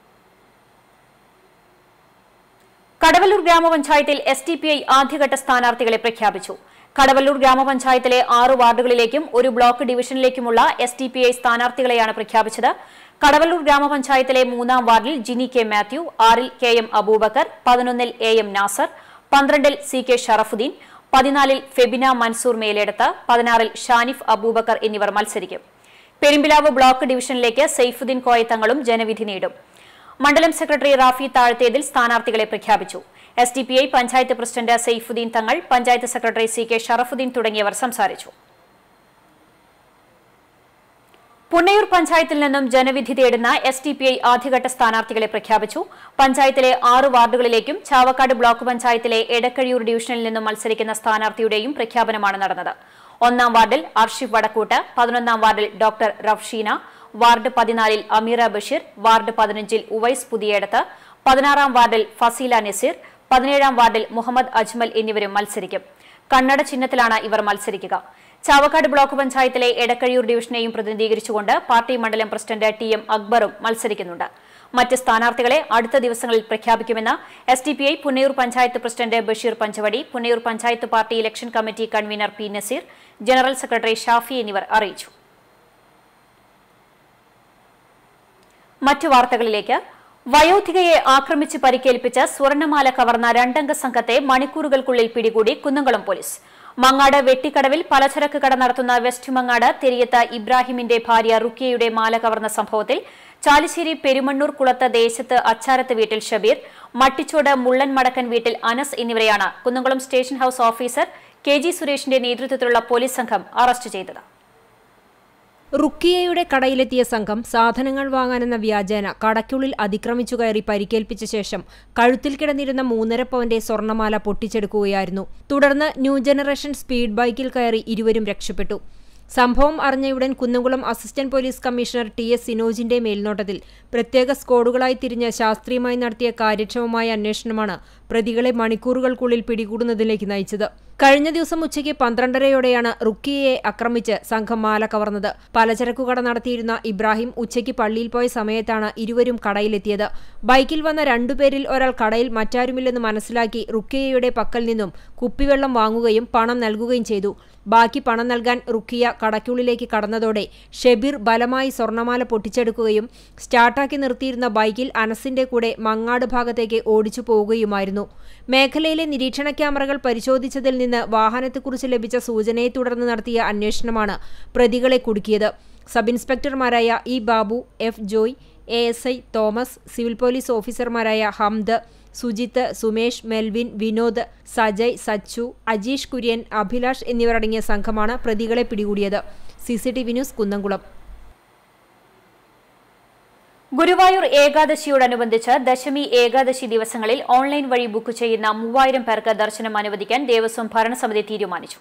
കടവല്ലൂർ ഗ്രാമപഞ്ചായത്തിൽ എസ് ടി പി ഐ ആദ്യഘട്ട സ്ഥാനാർത്ഥികളെ പ്രഖ്യാപിച്ചു കടവല്ലൂർ ഗ്രാമപഞ്ചായത്തിലെ ആറ് വാർഡുകളിലേക്കും ഒരു ബ്ലോക്ക് ഡിവിഷനിലേക്കുമുള്ള എസ് ടി പി ഐ സ്ഥാനാർത്ഥികളെയാണ് പ്രഖ്യാപിച്ചത് കടവല്ലൂർ ഗ്രാമപഞ്ചായത്തിലെ മൂന്നാം വാർഡിൽ ജിനി കെ മാത്യു ആറിൽ കെ എം അബൂബക്കർ പതിനൊന്നിൽ എ എം നാസർ പന്ത്രണ്ടിൽ സി കെ ഷറഫുദ്ദീൻ പതിനാലിൽ ഫെബിന മൻസൂർ മേലെടുത്ത് പതിനാറിൽ ഷാനിഫ് അബൂബക്കർ എന്നിവർ മത്സരിക്കും പെരുമ്പിലാവ് ബ്ലോക്ക് ഡിവിഷനിലേക്ക് സെയ്ഫുദ്ദീൻ കോയത്തങ്ങളും ജനവിധി നേടും മണ്ഡലം സെക്രട്ടറി റാഫി താഴ്ത്തേതിൽ സ്ഥാനാർത്ഥികളെ പ്രഖ്യാപിച്ചു S D P I panchayat president Saifuddeen Thangal panchayat secretary C K Sharafuddeen തുടങ്ങിയവർ സംസാരിച്ചു പുന്നയൂർ പഞ്ചായത്തിൽ നിന്നും ജനവിധി തേടുന്ന എസ് ടി പി ഐ ആദ്യഘട്ട സ്ഥാനാർത്ഥികളെ പ്രഖ്യാപിച്ചു പഞ്ചായത്തിലെ ആറ് വാർഡുകളിലേക്കും ചാവക്കാട് ബ്ലോക്ക് പഞ്ചായത്തിലെ എടക്കഴിയൂർ ഡിവിഷനിൽ നിന്നും മത്സരിക്കുന്ന സ്ഥാനാർത്ഥിയുടെയും പ്രഖ്യാപനമാണ് നടന്നത് ഒന്നാം വാർഡിൽ അർഷിഫ് വടക്കൂട്ട് പതിനൊന്നാം വാർഡിൽ ഡോക്ടർ റഫ്ഷീന വാർഡ് പതിനാലിൽ അമീറ ബഷീർ വാർഡ് പതിനഞ്ചിൽ ഉവൈസ് പുതിയടത്ത് പതിനാറാം വാർഡിൽ ഫസീല നസീർ പതിനേഴാം വാർഡിൽ മുഹമ്മദ് അജ്മൽ എന്നിവരും മത്സരിക്കും കണ്ണട ചിഹ്നത്തിലാണ് ഇവർ മത്സരിക്കുക ചാവക്കാട് ബ്ലോക്ക് പഞ്ചായത്തിലെ എടക്കഴിയൂർ ഡിവിഷനെയും പ്രതിനിധീകരിച്ചുകൊണ്ട് പാർട്ടി മണ്ഡലം പ്രസിഡന്റ് ടി എം അക്ബറും മത്സരിക്കുന്നുണ്ട് മറ്റ് സ്ഥാനാർത്ഥികളെ അടുത്ത ദിവസങ്ങളിൽ പ്രഖ്യാപിക്കുമെന്ന് S D P I Punnayur panchayat president Basheer Panchavadi Punnayur panchayat party election committee convener P Naseer general secretary Shafi എന്നിവർ അറിയിച്ചു മറ്റു വാർത്തകളിലേക്ക് വയോധികയെ ആക്രമിച്ച് പരിക്കേൽപ്പിച്ച് സ്വർണ്ണമാല കവർന്ന രണ്ടംഗ സംഘത്തെ മണിക്കൂറുകൾക്കുള്ളിൽ പിടികൂടി കുന്നംകുളം പോലീസ് മങ്ങാട് വെട്ടിക്കടവിൽ പലചരക്ക് കട നടത്തുന്ന വെസ്റ്റ് മങ്ങാട് തെരിയത്ത് ഇബ്രാഹിമിന്റെ ഭാര്യ റുക്കിയയുടെ മാല കവർന്ന സംഭവത്തിൽ ചാലിശ്ശേരി പെരുമണ്ണൂർ കുളത്ത് ദേശത്ത് അച്ചാരത്ത് വീട്ടിൽ ഷബീർ മട്ടിച്ചോട് മുള്ളൻ മടക്കൻ വീട്ടിൽ അനസ് എന്നിവരെയാണ് Kunnamkulam station house officer K G സുരേഷിന്റെ നേതൃത്വത്തിലുള്ള പോലീസ് സംഘം അറസ്റ്റ് ചെയ്തത് റുക്കിയയുടെ കടയിലെത്തിയ സംഘം സാധനങ്ങൾ വാങ്ങാനെന്ന വ്യാജേന കടയ്ക്കുള്ളിൽ അതിക്രമിച്ചു കയറി പരിക്കേൽപ്പിച്ച ശേഷം കഴുത്തിൽ കിടന്നിരുന്ന മൂന്നര പവന്റെ സ്വർണ്ണമാല പൊട്ടിച്ചെടുക്കുകയായിരുന്നു തുടർന്ന് ന്യൂ ജനറേഷൻ സ്പീഡ് ബൈക്കിൽ കയറി ഇരുവരും രക്ഷപ്പെട്ടു സംഭവം അറിഞ്ഞയുടൻ Kunnamkulam assistant police commissioner T S സിനോജിന്റെ മേൽനോട്ടത്തിൽ പ്രത്യേക സ്ക്വാഡുകളായി തിരിഞ്ഞ് ശാസ്ത്രീയമായി നടത്തിയ കാര്യക്ഷമമായ അന്വേഷണമാണ് പ്രതികളെ മണിക്കൂറുകൾക്കുള്ളിൽ പിടികൂടുന്നതിലേക്ക് നയിച്ചത് കഴിഞ്ഞ ദിവസം ഉച്ചയ്ക്ക് പന്ത്രണ്ടരയോടെയാണ് റുക്കിയയെ ആക്രമിച്ച് സംഘം മാല കവർന്നത് പലചരക്കു കട നടത്തിയിരുന്ന ഇബ്രാഹിം ഉച്ചയ്ക്ക് പള്ളിയിൽ പോയ സമയത്താണ് ഇരുവരും കടയിലെത്തിയത് ബൈക്കിൽ വന്ന രണ്ടുപേരിൽ ഒരാൾ കടയിൽ മറ്റാരുമില്ലെന്ന് മനസ്സിലാക്കി റുക്കിയയുടെ പക്കൽ നിന്നും കുപ്പിവെള്ളം വാങ്ങുകയും പണം നൽകുകയും ചെയ്തു ബാക്കി പണം നൽകാൻ റുക്കിയ കടയ്ക്കുള്ളിലേക്ക് കടന്നതോടെ ഷെബീർ ബലമായി സ്വർണ്ണമാല പൊട്ടിച്ചെടുക്കുകയും സ്റ്റാർട്ടാക്കി നിർത്തിയിരുന്ന ബൈക്കിൽ അനസിന്റെ കൂടെ മങ്ങാട് ഭാഗത്തേക്ക് ഓടിച്ചു പോവുകയുമായിരുന്നു മേഖലയിലെ നിരീക്ഷണ ക്യാമറകൾ പരിശോധിച്ചതിൽ നിന്ന് വാഹനത്തെക്കുറിച്ച് ലഭിച്ച സൂചനയെ തുടർന്ന് നടത്തിയ അന്വേഷണമാണ് പ്രതികളെ കുടുക്കിയത് സബ് ഇൻസ്പെക്ടർമാരായ E Babu F Joy A S I Thomas civil police ഓഫീസർമാരായ ഹംദ് സുജിത്ത് സുമേഷ് മെൽവിൻ വിനോദ് സജയ് സച്ചു അജീഷ് കുര്യൻ അഭിലാഷ് എന്നിവരടങ്ങിയ സംഘമാണ് പ്രതികളെ പിടികൂടിയത് C C T V news Kunnamkulam Guruvayur ഏകാദശിയോടനുബന്ധിച്ച് ദശമി ഏകാദശി ദിവസങ്ങളിൽ ഓൺലൈൻ വഴി ബുക്ക് ചെയ്യുന്ന മൂവായിരം പേർക്ക് ദർശനം അനുവദിക്കാൻ ദേവസ്വം ഭരണസമിതി തീരുമാനിച്ചു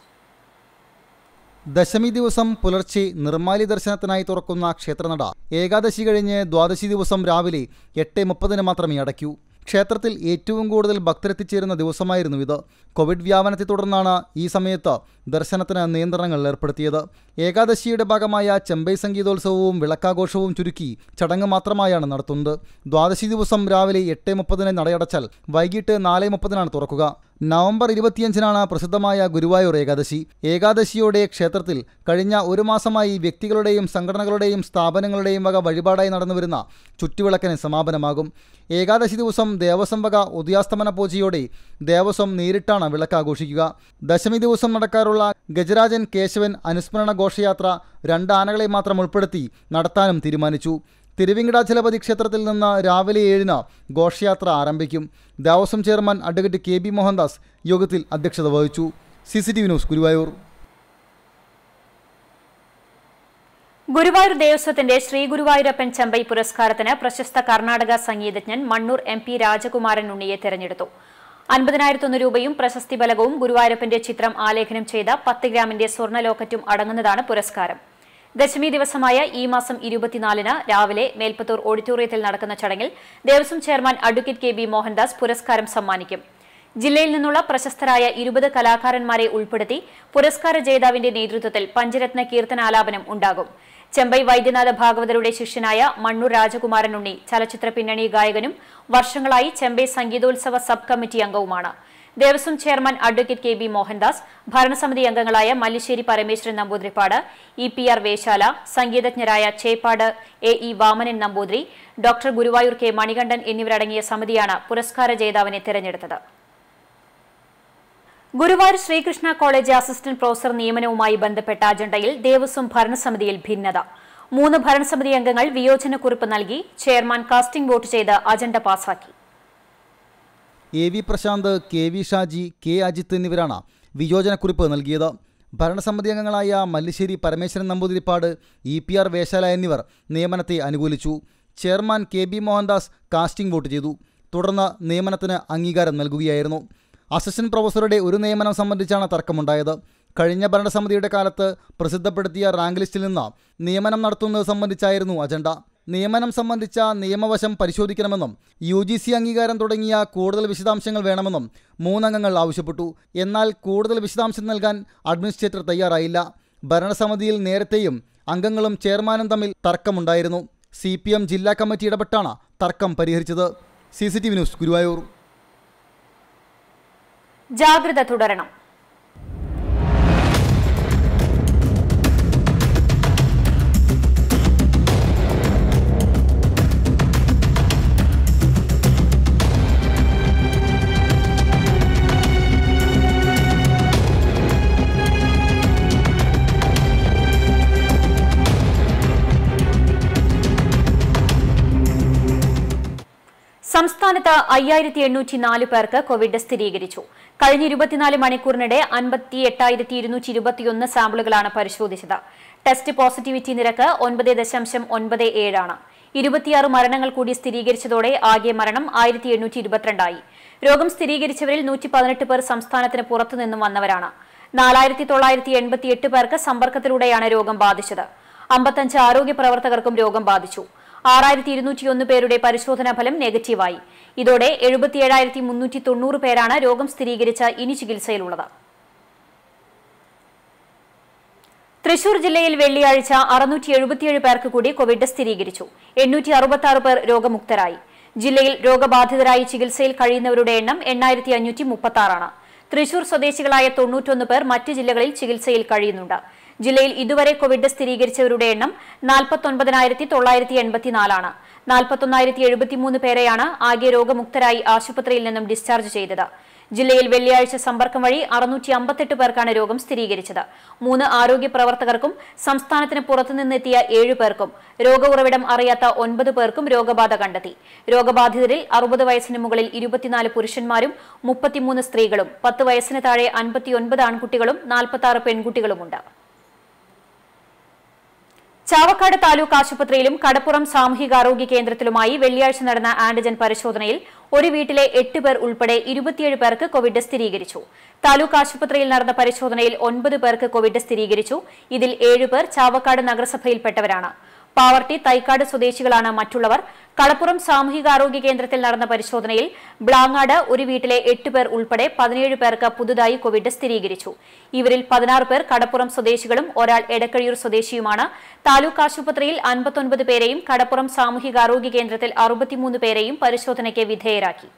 ദശമി ദിവസം പുലർച്ചെ നിർമ്മാലി ദർശനത്തിനായി തുറക്കുന്ന ക്ഷേത്രനട ഏകാദശി കഴിഞ്ഞ് ദ്വാദശി ദിവസം രാവിലെ എട്ട് മുപ്പതിന് മാത്രമേ അടയ്ക്കൂ ക്ഷേത്രത്തിൽ ഏറ്റവും കൂടുതൽ ഭക്തരെത്തിച്ചേരുന്ന ദിവസമായിരുന്നു ഇത് കോവിഡ് വ്യാപനത്തെ തുടർന്നാണ് ഈ സമയത്ത് ദർശനത്തിന് നിയന്ത്രണങ്ങൾ ഏർപ്പെടുത്തിയത് ഏകാദശിയുടെ ഭാഗമായ ചെമ്പൈ സംഗീതോത്സവവും വിളക്കാഘോഷവും ചുരുക്കി ചടങ്ങ് മാത്രമായാണ് നടത്തുന്നത് ദ്വാദശി ദിവസം രാവിലെ എട്ട് മുപ്പതിന് നടയടച്ചാൽ വൈകിട്ട് നാല് മുപ്പതിനാണ് തുറക്കുക നവംബർ ഇരുപത്തിയഞ്ചിനാണ് പ്രസിദ്ധമായ ഗുരുവായൂർ ഏകാദശി ഏകാദശിയോടെ ക്ഷേത്രത്തിൽ കഴിഞ്ഞ ഒരു മാസമായി വ്യക്തികളുടെയും സംഘടനകളുടെയും സ്ഥാപനങ്ങളുടെയും വക വഴിപാടായി നടന്നുവരുന്ന ചുറ്റുവിളക്കിന് സമാപനമാകും ഏകാദശി ദിവസം ദേവസ്വം വക ഉദയാസ്തമന പൂജയോടെ ദേവസ്വം നേരിട്ടാണ് വിളക്ക് ആഘോഷിക്കുക ദശമി ദിവസം നടക്കാറുള്ള ഗജരാജൻ കേശവൻ അനുസ്മരണ ഘോഷയാത്ര രണ്ട് ആനകളെ മാത്രം ഉൾപ്പെടുത്തി നടത്താനും തീരുമാനിച്ചു തിരുവിങ്കടാചലപതി ക്ഷേത്രത്തിൽ നിന്ന് രാവിലെ ഏഴിന് ഘോഷയാത്ര ആരംഭിക്കും Devaswom chairman advocate K B Mohandas യോഗത്തിൽ അധ്യക്ഷത വഹിച്ചു C C T V news Guruvayur Guruvayur ദേവസ്വത്തിന്റെ ശ്രീ ഗുരുവായൂരപ്പൻ ചെമ്പൈ പുരസ്കാരത്തിന് പ്രശസ്ത കർണാടക സംഗീതജ്ഞൻ മണ്ണൂർ എം പി രാജകുമാരൻ ഉണ്ണിയെ തെരഞ്ഞെടുത്തു അൻപതിനായിരത്തൊന്ന് രൂപയും പ്രശസ്തി ബലകവും ഗുരുവായൂരപ്പന്റെ ചിത്രം ആലേഖനം ചെയ്ത പത്ത് ഗ്രാമിന്റെ സ്വർണ്ണ ലോക്കറ്റും അടങ്ങുന്നതാണ് പുരസ്കാരം ദശമി ദിവസമായ ഈ മാസം ഇരുപത്തിനാലിന് രാവിലെ മേൽപ്പത്തൂർ ഓഡിറ്റോറിയത്തിൽ നടക്കുന്ന ചടങ്ങിൽ Devaswom chairman advocate K B Mohandas പുരസ്കാരം സമ്മാനിക്കും ജില്ലയിൽ നിന്നുള്ള പ്രശസ്തരായ ഇരുപത് കലാകാരന്മാരെ ഉൾപ്പെടുത്തി പുരസ്കാര ജേതാവിന്റെ നേതൃത്വത്തിൽ പഞ്ചരത്ന കീർത്തനാലാപനം ഉണ്ടാകും ചെമ്പൈ വൈദ്യനാഥ ഭാഗവതരുടെ ശിഷ്യനായ മണ്ണൂർ രാജകുമാരൻ ഉണ്ണി ചലച്ചിത്ര പിന്നണി ഗായകനും വർഷങ്ങളായി ചെമ്പൈ സംഗീതോത്സവ സബ് കമ്മിറ്റി അംഗവുമാണ് Devaswom chairman advocate K B Mohandas ഭരണസമിതി അംഗങ്ങളായ Mallissery Parameswaran Namboodiripad E P R Veshala സംഗീതജ്ഞരായ Cheppad A E Vamanan Namboothiri doctor Guruvayur K Manikandan എന്നിവരടങ്ങിയ സമിതിയാണ് പുരസ്കാര ജേതാവിനെ തെരഞ്ഞെടുത്തത് Guruvayur Sreekrishna college assistant professor നിയമനവുമായി ബന്ധപ്പെട്ട അജണ്ടയിൽ ദേവസ്വം ഭരണസമിതിയിൽ ഭിന്നത മൂന്ന് ഭരണസമിതി അംഗങ്ങൾ വിയോജനക്കുറിപ്പ് നൽകി ചെയർമാൻ കാസ്റ്റിംഗ് വോട്ട് ചെയ്ത് അജണ്ട പാസാക്കി A V Prasanth K V Shaji K Ajith എന്നിവരാണ് വിയോജനക്കുറിപ്പ് നൽകിയത് ഭരണസമിതി അംഗങ്ങളായ Mallissery Parameswaran Namboodiripad E P R Veshala എന്നിവർ നിയമനത്തെ അനുകൂലിച്ചു chairman K B Mohandas casting vote ചെയ്തു തുടർന്ന് നിയമനത്തിന് അംഗീകാരം നൽകുകയായിരുന്നു അസിസ്റ്റന്റ് പ്രൊഫസറുടെ ഒരു നിയമനം സംബന്ധിച്ചാണ് തർക്കമുണ്ടായത് കഴിഞ്ഞ ഭരണസമിതിയുടെ കാലത്ത് പ്രസിദ്ധപ്പെടുത്തിയ റാങ്ക് ലിസ്റ്റിൽ നിന്ന് നിയമനം നടത്തുന്നത് സംബന്ധിച്ചായിരുന്നു അജണ്ട നിയമനം സംബന്ധിച്ച നിയമവശം പരിശോധിക്കണമെന്നും യു ജി സി അംഗീകാരം തുടങ്ങിയ കൂടുതൽ വിശദാംശങ്ങൾ വേണമെന്നും മൂന്നംഗങ്ങൾ ആവശ്യപ്പെട്ടു എന്നാൽ കൂടുതൽ വിശദാംശം നൽകാൻ അഡ്മിനിസ്ട്രേറ്റർ തയ്യാറായില്ല ഭരണസമിതിയിൽ നേരത്തെയും അംഗങ്ങളും ചെയർമാനും തമ്മിൽ തർക്കമുണ്ടായിരുന്നു സി പി എം ജില്ലാ കമ്മിറ്റി ഇടപെട്ടാണ് തർക്കം പരിഹരിച്ചത് C C T V news Guruvayur ജാഗ്രത തുടരണം സംസ്ഥാനത്ത് അയ്യായിരത്തി എണ്ണൂറ്റി നാല് പേർക്ക് കോവിഡ് സ്ഥിരീകരിച്ചു കഴിഞ്ഞ ഇരുപത്തിനാല് മണിക്കൂറിനിടെ അൻപത്തി എട്ടായിരത്തി ഇരുന്നൂറ്റി ഇരുപത്തിയൊന്ന് സാമ്പിളുകളാണ് പരിശോധിച്ചത് ടെസ്റ്റ് പോസിറ്റിവിറ്റി നിരക്ക് ഒൻപത് ദശാംശം ഒൻപത് ഏഴാണ് ഇരുപത്തിയാറ് മരണങ്ങൾ കൂടി സ്ഥിരീകരിച്ചതോടെ ആകെ മരണം ആയിരത്തി എണ്ണൂറ്റി ഇരുപത്തിരണ്ടായി രോഗം സ്ഥിരീകരിച്ചവരിൽ നൂറ്റി പതിനെട്ട് പേർ സംസ്ഥാനത്തിന് പുറത്തുനിന്നും വന്നവരാണ് നാലായിരത്തി തൊള്ളായിരത്തി എൺപത്തി എട്ട് പേർക്ക് സമ്പർക്കത്തിലൂടെയാണ് രോഗം ബാധിച്ചത് അമ്പത്തഞ്ച് ആരോഗ്യ പ്രവർത്തകർക്കും രോഗം ബാധിച്ചു ആറായിരത്തി ഇരുന്നൂറ്റിയൊന്ന് പേരുടെ പരിശോധനാ ഫലം നെഗറ്റീവായി ഇതോടെ എഴുപത്തിയേഴായിരത്തി മുന്നൂറ്റി തൊണ്ണൂറ് പേരാണ് രോഗം സ്ഥിരീകരിച്ച ഇനി ചികിത്സയിലുള്ളത് തൃശൂർ ജില്ലയിൽ വെള്ളിയാഴ്ച അറുന്നൂറ്റി എഴുപത്തിയേഴ് പേർക്ക് കൂടി കോവിഡ് സ്ഥിരീകരിച്ചു എണ്ണൂറ്റി അറുപത്തി ആറ് പേർ രോഗമുക്തരായി ജില്ലയിൽ രോഗബാധിതരായി ചികിത്സയിൽ കഴിയുന്നവരുടെ എണ്ണം എണ്ണായിരത്തി അഞ്ഞൂറ്റി മുപ്പത്തി ആറാണ് തൃശൂർ സ്വദേശികളായ തൊണ്ണൂറ്റൊന്ന് പേർ മറ്റ് ജില്ലകളിൽ ചികിത്സയിൽ കഴിയുന്നുണ്ട് ജില്ലയിൽ ഇതുവരെ കോവിഡ് സ്ഥിരീകരിച്ചവരുടെ എണ്ണം നാൽപ്പത്തൊൻപതിനായിരത്തി തൊള്ളായിരത്തി എൺപത്തിനാലാണ് നാൽപ്പത്തൊന്നായിരത്തി എഴുപത്തിമൂന്ന് പേരെയാണ് ആകെ രോഗമുക്തരായി ആശുപത്രിയിൽ നിന്നും ഡിസ്ചാർജ് ചെയ്തത് ജില്ലയിൽ വെള്ളിയാഴ്ച സമ്പർക്കം വഴി അറുന്നൂറ്റി അമ്പത്തെട്ട് പേർക്കാണ് രോഗം സ്ഥിരീകരിച്ചത് മൂന്ന് ആരോഗ്യ പ്രവർത്തകർക്കും സംസ്ഥാനത്തിന് പുറത്തുനിന്നെത്തിയ ഏഴ് പേർക്കും രോഗ ഉറവിടം അറിയാത്ത ഒൻപത് പേർക്കും രോഗബാധ കണ്ടെത്തി രോഗബാധിതരിൽ അറുപത് വയസ്സിന് മുകളിൽ ഇരുപത്തിനാല് പുരുഷന്മാരും മുപ്പത്തിമൂന്ന് സ്ത്രീകളും പത്ത് വയസ്സിന് താഴെ അൻപത്തിയൊൻപത് ആൺകുട്ടികളും നാൽപ്പത്തി ആറ് പെൺകുട്ടികളുമുണ്ട് ചാവക്കാട് താലൂക്ക് ആശുപത്രിയിലും കടപ്പുറം സാമൂഹികാരോഗ്യ കേന്ദ്രത്തിലുമായി വെള്ളിയാഴ്ച നടന്ന ആന്റിജൻ പരിശോധനയിൽ ഒരു വീട്ടിലെ എട്ട് പേർ ഉൾപ്പെടെ ഇരുപത്തിയേഴ് പേർക്ക് കോവിഡ് സ്ഥിരീകരിച്ചു താലൂക്ക് ആശുപത്രിയിൽ നടന്ന പരിശോധനയിൽ ഒൻപത് പേർക്ക് കോവിഡ് സ്ഥിരീകരിച്ചു ഇതിൽ ഏഴ് പേർ ചാവക്കാട് നഗരസഭയിൽപ്പെട്ടവരാണ് പാവർട്ടി തൈക്കാട് സ്വദേശികളാണ് മറ്റുള്ളവർ കളപ്പുറം സാമൂഹികാരോഗ്യ കേന്ദ്രത്തിൽ നടന്ന പരിശോധനയിൽ ബ്ലാങ്ങാട് ഒരു വീട്ടിലെ എട്ട് പേർ ഉൾപ്പെടെ പതിനേഴ് പേർക്ക് പുതുതായി കോവിഡ് സ്ഥിരീകരിച്ചു ഇവരിൽ പതിനാറ് പേർ കടപ്പുറം സ്വദേശികളും ഒരാൾ എടക്കഴിയൂർ സ്വദേശിയുമാണ് താലൂക്ക് ആശുപത്രിയിൽ അൻപത്തൊൻപത് പേരെയും കടപ്പുറം സാമൂഹികാരോഗ്യ കേന്ദ്രത്തിൽ അറുപത്തിമൂന്ന് പേരെയും പരിശോധനയ്ക്ക് വിധേയരാക്കി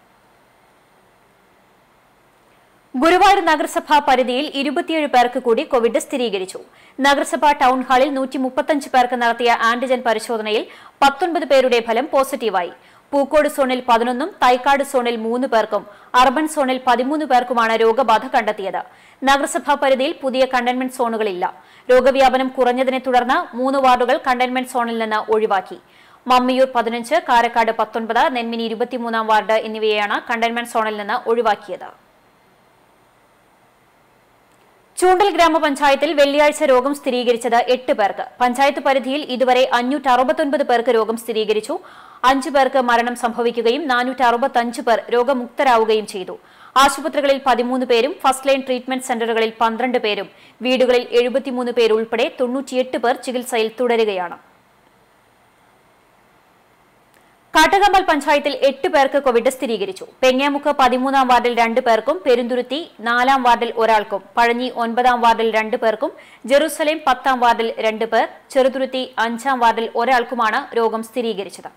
ഗുരുവായൂർ നഗരസഭാ പരിധിയിൽ ഇരുപത്തിയേഴ് പേർക്ക് കൂടി കോവിഡ് സ്ഥിരീകരിച്ചു നഗരസഭാ ടൗൺ ഹാളിൽ നൂറ്റി മുപ്പത്തഞ്ച് പേർക്ക് നടത്തിയ ആന്റിജൻ പരിശോധനയിൽ പത്തൊൻപത് പേരുടെ ഫലം പോസിറ്റീവായി പൂക്കോട് സോണിൽ പതിനൊന്നും തൈക്കാട് സോണിൽ മൂന്ന് പേർക്കും അർബൻ സോണിൽ പതിമൂന്ന് പേർക്കുമാണ് രോഗബാധ കണ്ടെത്തിയത് നഗരസഭാ പരിധിയിൽ പുതിയ കണ്ടെയ്ൻമെന്റ് സോണുകളില്ല രോഗവ്യാപനം കുറഞ്ഞതിനെ തുടർന്ന് മൂന്ന് വാർഡുകൾ കണ്ടെയ്ൻമെന്റ് സോണിൽ നിന്ന് ഒഴിവാക്കി മമ്മിയൂർ പതിനഞ്ച് കാരക്കാട് പത്തൊൻപത് നെന്മിനി ഇരുപത്തിമൂന്നാം വാർഡ് എന്നിവയെയാണ് കണ്ടെയ്ൻമെന്റ് സോണിൽ നിന്ന് ഒഴിവാക്കിയത് ചൂണ്ടൽ ഗ്രാമപഞ്ചായത്തിൽ വെള്ളിയാഴ്ച രോഗം സ്ഥിരീകരിച്ചത് എട്ട് പേർക്ക് പഞ്ചായത്ത് പരിധിയിൽ ഇതുവരെ അഞ്ഞൂറ്റി അറുപത്തൊൻപത് പേർക്ക് രോഗം സ്ഥിരീകരിച്ചു അഞ്ചു പേർക്ക് മരണം സംഭവിക്കുകയും നാനൂറ്റി അറുപത്തഞ്ച് പേർ രോഗമുക്തരാവുകയും ചെയ്തു ആശുപത്രികളിൽ പതിമൂന്ന് പേരും ഫസ്റ്റ് ലൈൻ ട്രീറ്റ്മെന്റ് സെന്ററുകളിൽ പന്ത്രണ്ട് പേരും വീടുകളിൽ എഴുപത്തിമൂന്ന് പേരുൾപ്പെടെ തൊണ്ണൂറ്റിയെട്ട് പേർ ചികിത്സയിൽ തുടരുകയാണ് കാട്ടകമ്പൽ പഞ്ചായത്തിൽ എട്ട് പേർക്ക് കോവിഡ് സ്ഥിരീകരിച്ചു പെങ്ങാമുക്ക് പതിമൂന്നാം വാർഡിൽ രണ്ട് പേർക്കും പെരുന്തുരുത്തി നാലാം വാർഡിൽ ഒരാൾക്കും പഴഞ്ഞി ഒൻപതാം വാർഡിൽ രണ്ട് പേർക്കും ജെറുസലേം പത്താം വാർഡിൽ രണ്ട് പേർ ചെറുതുരുത്തി അഞ്ചാം വാർഡിൽ ഒരാൾക്കുമാണ് രോഗം സ്ഥിരീകരിച്ചത്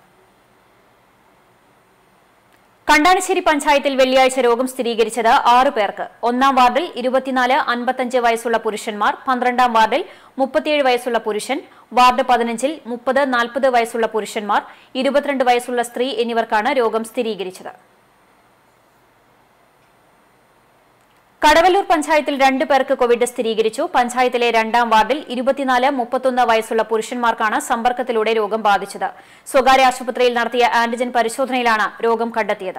കണ്ടാനശ്ശേരി പഞ്ചായത്തിൽ വെള്ളിയാഴ്ച രോഗം സ്ഥിരീകരിച്ചത് ആറ് പേർക്ക് ഒന്നാം വാർഡിൽ ഇരുപത്തിനാല് അൻപത്തഞ്ച് വയസ്സുള്ള പുരുഷന്മാർ പന്ത്രണ്ടാം വാർഡിൽ മുപ്പത്തിയേഴ് വയസ്സുള്ള പുരുഷൻ വാർഡ് പതിനഞ്ചിൽ മുപ്പത് നാൽപ്പത് വയസ്സുള്ള പുരുഷന്മാർ ഇരുപത്തിരണ്ട് വയസ്സുള്ള സ്ത്രീ എന്നിവർക്കാണ് രോഗം സ്ഥിരീകരിച്ചത് കടവല്ലൂർ പഞ്ചായത്തിൽ രണ്ട് പേർക്ക് കോവിഡ് സ്ഥിരീകരിച്ചു പഞ്ചായത്തിലെ രണ്ടാം വാർഡിൽ ഇരുപത്തിനാല് മുപ്പത്തൊന്ന് വയസ്സുള്ള പുരുഷന്മാർക്കാണ് സമ്പർക്കത്തിലൂടെ രോഗം ബാധിച്ചത് സ്വകാര്യ ആശുപത്രിയിൽ നടത്തിയ ആന്റിജൻ പരിശോധനയിലാണ് രോഗം കണ്ടെത്തിയത്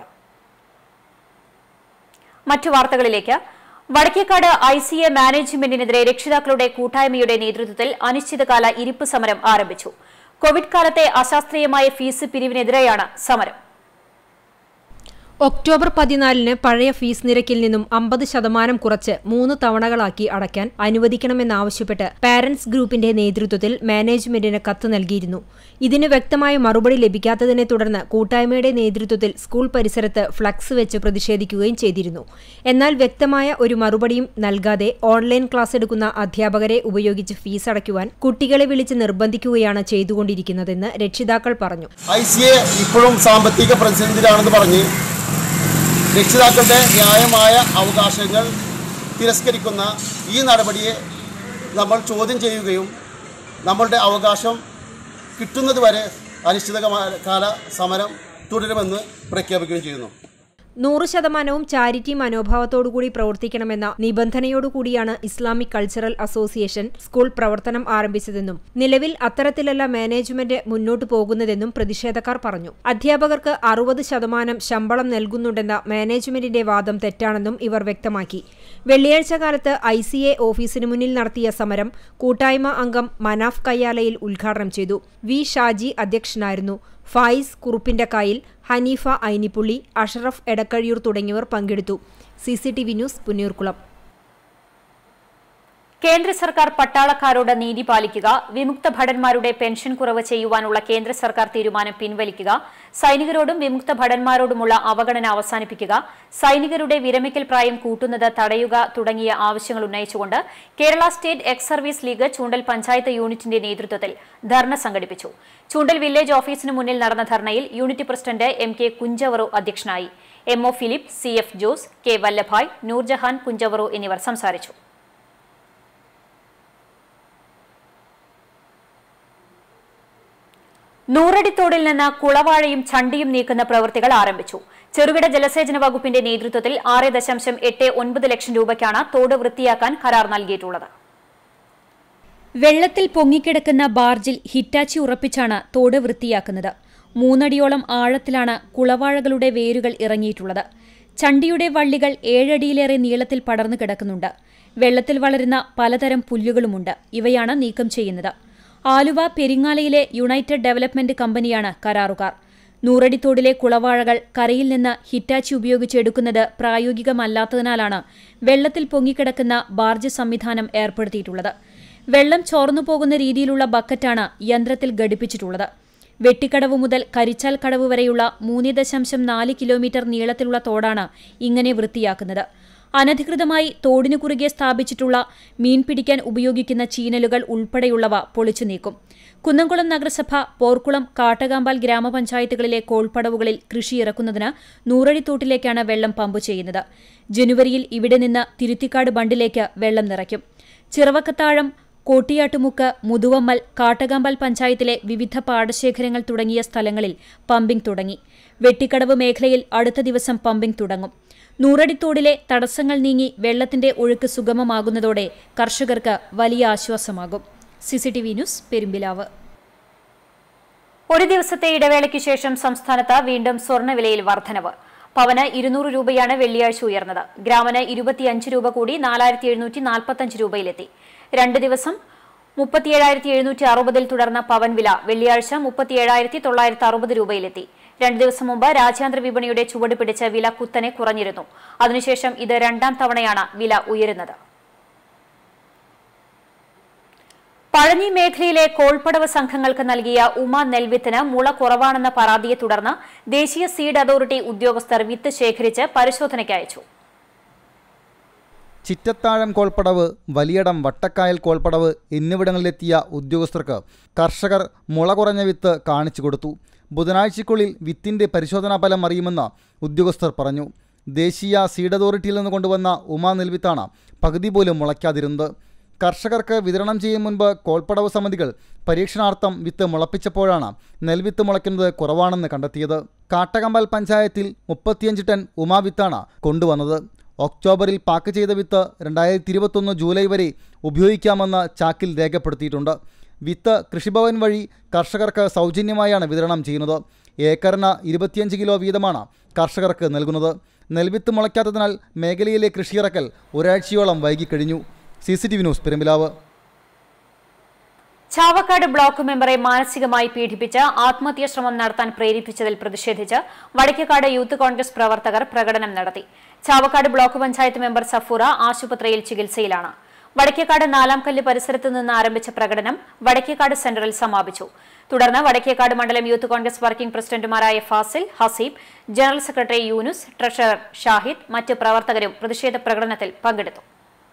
മറ്റു വാർത്തകളിലേക്ക് വടക്കേക്കാട് ഐ സി എ മാനേജ്മെന്റിനെതിരെ രക്ഷിതാക്കളുടെ കൂട്ടായ്മയുടെ നേതൃത്വത്തിൽ അനിശ്ചിതകാല ഇരിപ്പ് സമരം ആരംഭിച്ചു കോവിഡ് കാലത്തെ അശാസ്ത്രീയമായ ഫീസ് പിരിവിനെതിരെയാണ് സമരം ഒക്ടോബർ പതിനാലിന് പഴയ ഫീസ് നിരക്കിൽ നിന്നും അമ്പത് ശതമാനം കുറച്ച് മൂന്ന് തവണകളാക്കി അടയ്ക്കാൻ അനുവദിക്കണമെന്നാവശ്യപ്പെട്ട് പാരന്റ്സ് ഗ്രൂപ്പിന്റെ നേതൃത്വത്തിൽ മാനേജ്മെന്റിന് കത്ത് നൽകിയിരുന്നു ഇതിന് വ്യക്തമായ മറുപടി ലഭിക്കാത്തതിനെ തുടർന്ന് കൂട്ടായ്മയുടെ നേതൃത്വത്തിൽ സ്കൂൾ പരിസരത്ത് ഫ്ലക്സ് വെച്ച് പ്രതിഷേധിക്കുകയും ചെയ്തിരുന്നു എന്നാൽ വ്യക്തമായ ഒരു മറുപടിയും നൽകാതെ ഓൺലൈൻ ക്ലാസ് എടുക്കുന്ന അധ്യാപകരെ ഉപയോഗിച്ച് ഫീസ് അടയ്ക്കുവാൻ കുട്ടികളെ വിളിച്ച് നിർബന്ധിക്കുകയാണ് ചെയ്തുകൊണ്ടിരിക്കുന്നതെന്ന് രക്ഷിതാക്കൾ പറഞ്ഞു ഐ സി എ ഇപ്പോഴും സാമ്പത്തിക പ്രതിസന്ധിയിലാണെന്ന് പറഞ്ഞ് രക്ഷിതാക്കളുടെ ന്യായമായ അവകാശങ്ങൾ തിരസ്കരിക്കുന്ന ഈ നടപടിയെ നമ്മൾ ചോദ്യം ചെയ്യുകയും നമ്മളുടെ അവകാശം കിട്ടുന്നതുവരെ അനിശ്ചിതകാല സമരം തുടരുമെന്ന് പ്രഖ്യാപിക്കുകയും ചെയ്യുന്നു നൂറ് ശതമാനവും ചാരിറ്റി മനോഭാവത്തോടുകൂടി പ്രവർത്തിക്കണമെന്ന നിബന്ധനയോടുകൂടിയാണ് ഇസ്ലാമിക് കൾച്ചറൽ അസോസിയേഷൻ സ്കൂൾ പ്രവർത്തനം ആരംഭിച്ചതെന്നും നിലവിൽ അത്തരത്തിലല്ല മാനേജ്മെന്റ് മുന്നോട്ടു പോകുന്നതെന്നും പ്രതിഷേധക്കാർ പറഞ്ഞു അധ്യാപകർക്ക് അറുപത് ശതമാനം ശമ്പളം നൽകുന്നുണ്ടെന്ന മാനേജ്മെന്റിന്റെ വാദം തെറ്റാണെന്നും ഇവർ വ്യക്തമാക്കി വെള്ളിയാഴ്ച കാലത്ത് ഐ സി എ ഓഫീസിന് മുന്നിൽ നടത്തിയ സമരം കൂട്ടായ്മ അംഗം മനാഫ് കയ്യാലയിൽ ഉദ്ഘാടനം ചെയ്തു വി ഷാജി അധ്യക്ഷനായിരുന്നു ഫായിസ് കുറുപ്പിന്റെ കയ്യിൽ ഹനീഫ ഐനിപ്പുള്ളി അഷറഫ് എടക്കഴിയൂർ തുടങ്ങിയവർ പങ്കെടുത്തു C C T V news Punnurkulam കേന്ദ്ര സർക്കാർ പട്ടാളക്കാരോട് നീതി പാലിക്കുക വിമുക്ത ഭടന്മാരുടെ പെൻഷൻ കുറവ് ചെയ്യുവാനുള്ള കേന്ദ്ര സർക്കാർ തീരുമാനം പിൻവലിക്കുക സൈനികരോടും വിമുക്ത ഭടന്മാരോടുമുള്ള അവഗണന അവസാനിപ്പിക്കുക സൈനികരുടെ വിരമിക്കൽ പ്രായം കൂട്ടുന്നത് തടയുക തുടങ്ങിയ ആവശ്യങ്ങൾ ഉന്നയിച്ചുകൊണ്ട് Kerala state ex service league Choondal panchayat യൂണിറ്റിന്റെ നേതൃത്വത്തിൽ ധർണ സംഘടിപ്പിച്ചു ചൂണ്ടൽ വില്ലേജ് ഓഫീസിന് മുന്നിൽ നടന്ന ധർണയിൽ unit president M K Kunjavaru അധ്യക്ഷനായി M O Philip C F Jose K Vallabhai Noorjahan Kunjavaru എന്നിവർ സംസാരിച്ചു നൂറടിത്തോടിൽ നിന്ന് കുളവാഴയും ചണ്ടിയും നീക്കുന്ന പ്രവൃത്തികൾ ആരംഭിച്ചു ചെറുകിട ജലസേചന വകുപ്പിന്റെ നേതൃത്വത്തിൽ ആറ് ദശാംശം എട്ട് ഒൻപത് ലക്ഷം രൂപയ്ക്കാണ് തോട് വൃത്തിയാക്കാൻ കരാർ നൽകിയിട്ടുള്ളത് വെള്ളത്തിൽ പൊങ്ങിക്കിടക്കുന്ന ബാർജിൽ ഹിറ്റാച്ചി ഉറപ്പിച്ചാണ് തോട് വൃത്തിയാക്കുന്നത് മൂന്നടിയോളം ആഴത്തിലാണ് കുളവാഴകളുടെ വേരുകൾ ഇറങ്ങിയിട്ടുള്ളത് ചണ്ടിയുടെ വള്ളികൾ ഏഴടിയിലേറെ നീളത്തിൽ പടർന്നു കിടക്കുന്നുണ്ട് വെള്ളത്തിൽ വളരുന്ന പലതരം പുല്ലുകളുമുണ്ട് ഇവയാണ് നീക്കം ചെയ്യുന്നത് ആലുവ പെരിങ്ങാലയിലെ യുണൈറ്റഡ് ഡെവലപ്മെന്റ് കമ്പനിയാണ് കരാറുകാർ നൂറടിത്തോടിലെ കുളവാഴകൾ കരയിൽ നിന്ന് ഹിറ്റാച്ചി ഉപയോഗിച്ച് എടുക്കുന്നത് പ്രായോഗികമല്ലാത്തതിനാലാണ് വെള്ളത്തിൽ പൊങ്ങിക്കിടക്കുന്ന ബാർജ് സംവിധാനം ഏർപ്പെടുത്തിയിട്ടുള്ളത് വെള്ളം ചോർന്നു പോകുന്ന രീതിയിലുള്ള ബക്കറ്റാണ് യന്ത്രത്തിൽ ഘടിപ്പിച്ചിട്ടുള്ളത് വെട്ടിക്കടവ് മുതൽ കരിച്ചാൽ കടവ് വരെയുള്ള മൂന്ന് ദശാംശം നാല് കിലോമീറ്റർ നീളത്തിലുള്ള തോടാണ് ഇങ്ങനെ വൃത്തിയാക്കുന്നത് അനധികൃതമായി തോടിനു കുറുകെ സ്ഥാപിച്ചിട്ടുള്ള മീൻ പിടിക്കാൻ ഉപയോഗിക്കുന്ന ചീനലുകൾ ഉൾപ്പെടെയുള്ളവ പൊളിച്ചു നീക്കും കുന്നംകുളം നഗരസഭ പോർക്കുളം കാട്ടകാമ്പാൽ ഗ്രാമപഞ്ചായത്തുകളിലെ കോൾപ്പടവുകളിൽ കൃഷി ഇറക്കുന്നതിന് നൂറഴിത്തോട്ടിലേക്കാണ് വെള്ളം പമ്പ് ചെയ്യുന്നത് ജനുവരിയിൽ ഇവിടെ നിന്ന് തിരുത്തിക്കാട് ബണ്ടിലേക്ക് വെള്ളം നിറയ്ക്കും ചിറവക്കത്താഴം കോട്ടിയാട്ടുമുക്ക് മുതുവമ്മൽ കാട്ടകാമ്പാൽ പഞ്ചായത്തിലെ വിവിധ പാടശേഖരങ്ങൾ തുടങ്ങിയ സ്ഥലങ്ങളിൽ പമ്പിംഗ് തുടങ്ങി വെട്ടിക്കടവ് മേഖലയിൽ അടുത്ത ദിവസം പമ്പിംഗ് തുടങ്ങും നൂറടിത്തോടിലെ തടസ്സങ്ങൾ നീങ്ങി വെള്ളത്തിന്റെ ഒഴുക്ക് സുഗമമാകുന്നതോടെ കർഷകർക്ക് വലിയ ആശ്വാസമാകും സിസിടിവി ന്യൂസ് പെരുമ്പിലാവ് ഒരു ദിവസത്തെ ഇടവേളയ്ക്ക് ശേഷം സംസ്ഥാനത്ത് വീണ്ടും സ്വർണ്ണവിലയിൽ വർധനവ് പവന് ഇരുന്നൂറ് രൂപയാണ് വെള്ളിയാഴ്ച ഉയർന്നത് ഗ്രാമിന് ഇരുപത്തിയഞ്ച് രൂപ കൂടി നാലായിരത്തി എഴുന്നൂറ്റി നാൽപ്പത്തഞ്ച് രൂപയിലെത്തി രണ്ട് ദിവസം മുപ്പത്തിയേഴായിരത്തി എഴുന്നൂറ്റി അറുപതിൽ തുടർന്ന പവൻ വില വെള്ളിയാഴ്ച മുപ്പത്തിയേഴായിരത്തി തൊള്ളായിരത്തി അറുപത് രൂപയിലെത്തി രണ്ട് ദിവസം മുമ്പ് രാജ്യാന്തര വിപണിയുടെ ചുവട് പിടിച്ച് വില കുത്തനെ കുറഞ്ഞിരുന്നു അതിനുശേഷം ഇത് രണ്ടാം തവണയാണ് വില ഉയരുന്നത് പഴഞ്ഞി മേഖലയിലെ കോൾപ്പടവ് സംഘങ്ങൾക്ക് നൽകിയ ഉമ നെൽവിത്തിന് മുള കുറവാണെന്ന പരാതിയെ തുടർന്ന് ദേശീയ സീഡ് അതോറിറ്റി ഉദ്യോഗസ്ഥർ വിത്ത് ശേഖരിച്ച് പരിശോധനയ്ക്ക് അയച്ചു ചിറ്റത്താഴം കോൾപ്പടവ് വലിയടം വട്ടക്കായൽ കോൾപ്പടവ് എന്നിവിടങ്ങളിലെത്തിയ ഉദ്യോഗസ്ഥർക്ക് കർഷകർ മുള കുറഞ്ഞ വിത്ത് കാണിച്ചു കൊടുത്തു ബുധനാഴ്ചയ്ക്കുള്ളിൽ വിത്തിൻ്റെ പരിശോധനാ ഫലം അറിയുമെന്ന് ഉദ്യോഗസ്ഥർ പറഞ്ഞു ദേശീയ സീഡ് അതോറിറ്റിയിൽ നിന്ന് കൊണ്ടുവന്ന ഉമാ നെൽവിത്താണ് പകുതി പോലും മുളയ്ക്കാതിരുന്നത് കർഷകർക്ക് വിതരണം ചെയ്യും മുൻപ് കോൾപ്പടവ് സമിതികൾ പരീക്ഷണാർത്ഥം വിത്ത് മുളപ്പിച്ചപ്പോഴാണ് നെൽവിത്ത് മുളയ്ക്കുന്നത് കുറവാണെന്ന് കണ്ടെത്തിയത് കാട്ടകമ്പൽ പഞ്ചായത്തിൽ മുപ്പത്തിയഞ്ച് ടൺ ഉമാ വിത്താണ് കൊണ്ടുവന്നത് ഒക്ടോബറിൽ പാക്ക് ചെയ്ത വിത്ത് രണ്ടായിരത്തി ഇരുപത്തൊന്ന് ജൂലൈ വരെ ഉപയോഗിക്കാമെന്ന് ചാക്കിൽ രേഖപ്പെടുത്തിയിട്ടുണ്ട് വിത്ത് കൃഷിഭവൻ വഴി കർഷകർക്ക് സൗജന്യമായാണ് വിതരണം ചെയ്യുന്നത് ഏക്കറിന് ഇരുപത്തിയഞ്ച് കിലോ വീതമാണ് കർഷകർക്ക് നൽകുന്നത് നെൽവിത്ത് മുളയ്ക്കാത്തതിനാൽ മേഖലയിലെ കൃഷിയിറക്കൽ ഒരാഴ്ചയോളം വൈകിക്കഴിഞ്ഞു C C T V news Perumpilavu Chavakkad block മെമ്പറെ മാനസികമായി പീഡിപ്പിച്ച് ആത്മഹത്യാ ശ്രമം നടത്താൻ പ്രേരിപ്പിച്ചതിൽ പ്രതിഷേധിച്ച് വടക്കേക്കാട് യൂത്ത് കോൺഗ്രസ് പ്രവർത്തകർ പ്രകടനം നടത്തി ചാവക്കാട് ബ്ലോക്ക് പഞ്ചായത്ത് മെമ്പർ സഫൂറ ആശുപത്രിയിൽ ചികിത്സയിലാണ് വടക്കേക്കാട് നാലാംകല്ല് പരിസരത്ത് നിന്ന് ആരംഭിച്ച പ്രകടനം വടക്കേക്കാട് സെന്ററിൽ സമാപിച്ചു തുടർന്ന് വടക്കേക്കാട് മണ്ഡലം യൂത്ത് കോൺഗ്രസ് വർക്കിംഗ് പ്രസിഡന്റുമാരായ Fasil Haseeb general secretary Yunus treasurer Shahid മറ്റ് പ്രവർത്തകരും പ്രതിഷേധ പ്രകടനത്തിൽ പങ്കെടുത്തു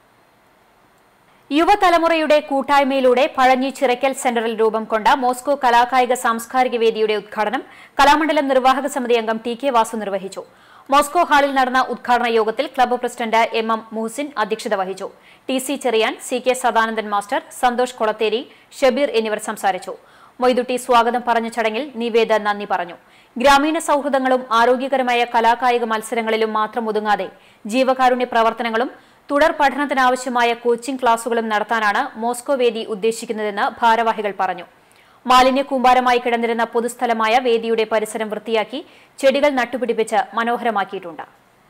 യുവതലമുറയുടെ കൂട്ടായ്മയിലൂടെ പഴഞ്ഞി ചിറക്കൽ സെന്ററിൽ രൂപം കൊണ്ട മോസ്കോ കലാകായിക സാംസ്കാരിക വേദിയുടെ ഉദ്ഘാടനം കലാമണ്ഡലം നിർവാഹക സമിതി അംഗം ടി കെ വാസു നിർവഹിച്ചു മോസ്കോ ഹാളിൽ നടന്ന ഉദ്ഘാടന യോഗത്തിൽ club president M M Muhasin അധ്യക്ഷത വഹിച്ചു T C Cherian C K Sadanandan master Santhosh Kolathery Shabeer എന്നിവർ സംസാരിച്ചു മൊയ്തുട്ടി സ്വാഗതം പറഞ്ഞ ചടങ്ങിൽ നിവേദ നന്ദി പറഞ്ഞു ഗ്രാമീണ സൌഹൃദങ്ങളും ആരോഗ്യകരമായ കലാകായിക മത്സരങ്ങളിലും മാത്രം ഒതുങ്ങാതെ ജീവകാരുണ്യ പ്രവർത്തനങ്ങളും തുടർ പഠനത്തിനാവശ്യമായ കോച്ചിംഗ് ക്ലാസുകളും നടത്താനാണ് മോസ്കോ വേദി ഉദ്ദേശിക്കുന്നതെന്ന് ഭാരവാഹികൾ പറഞ്ഞു മാലിന്യ കൂമ്പാരമായി കിടന്നിരുന്ന പൊതുസ്ഥലമായ വേദിയുടെ പരിസരം വൃത്തിയാക്കി ചെടികൾ നട്ടുപിടിപ്പിച്ച് മനോഹരമാക്കിയിട്ടുണ്ട്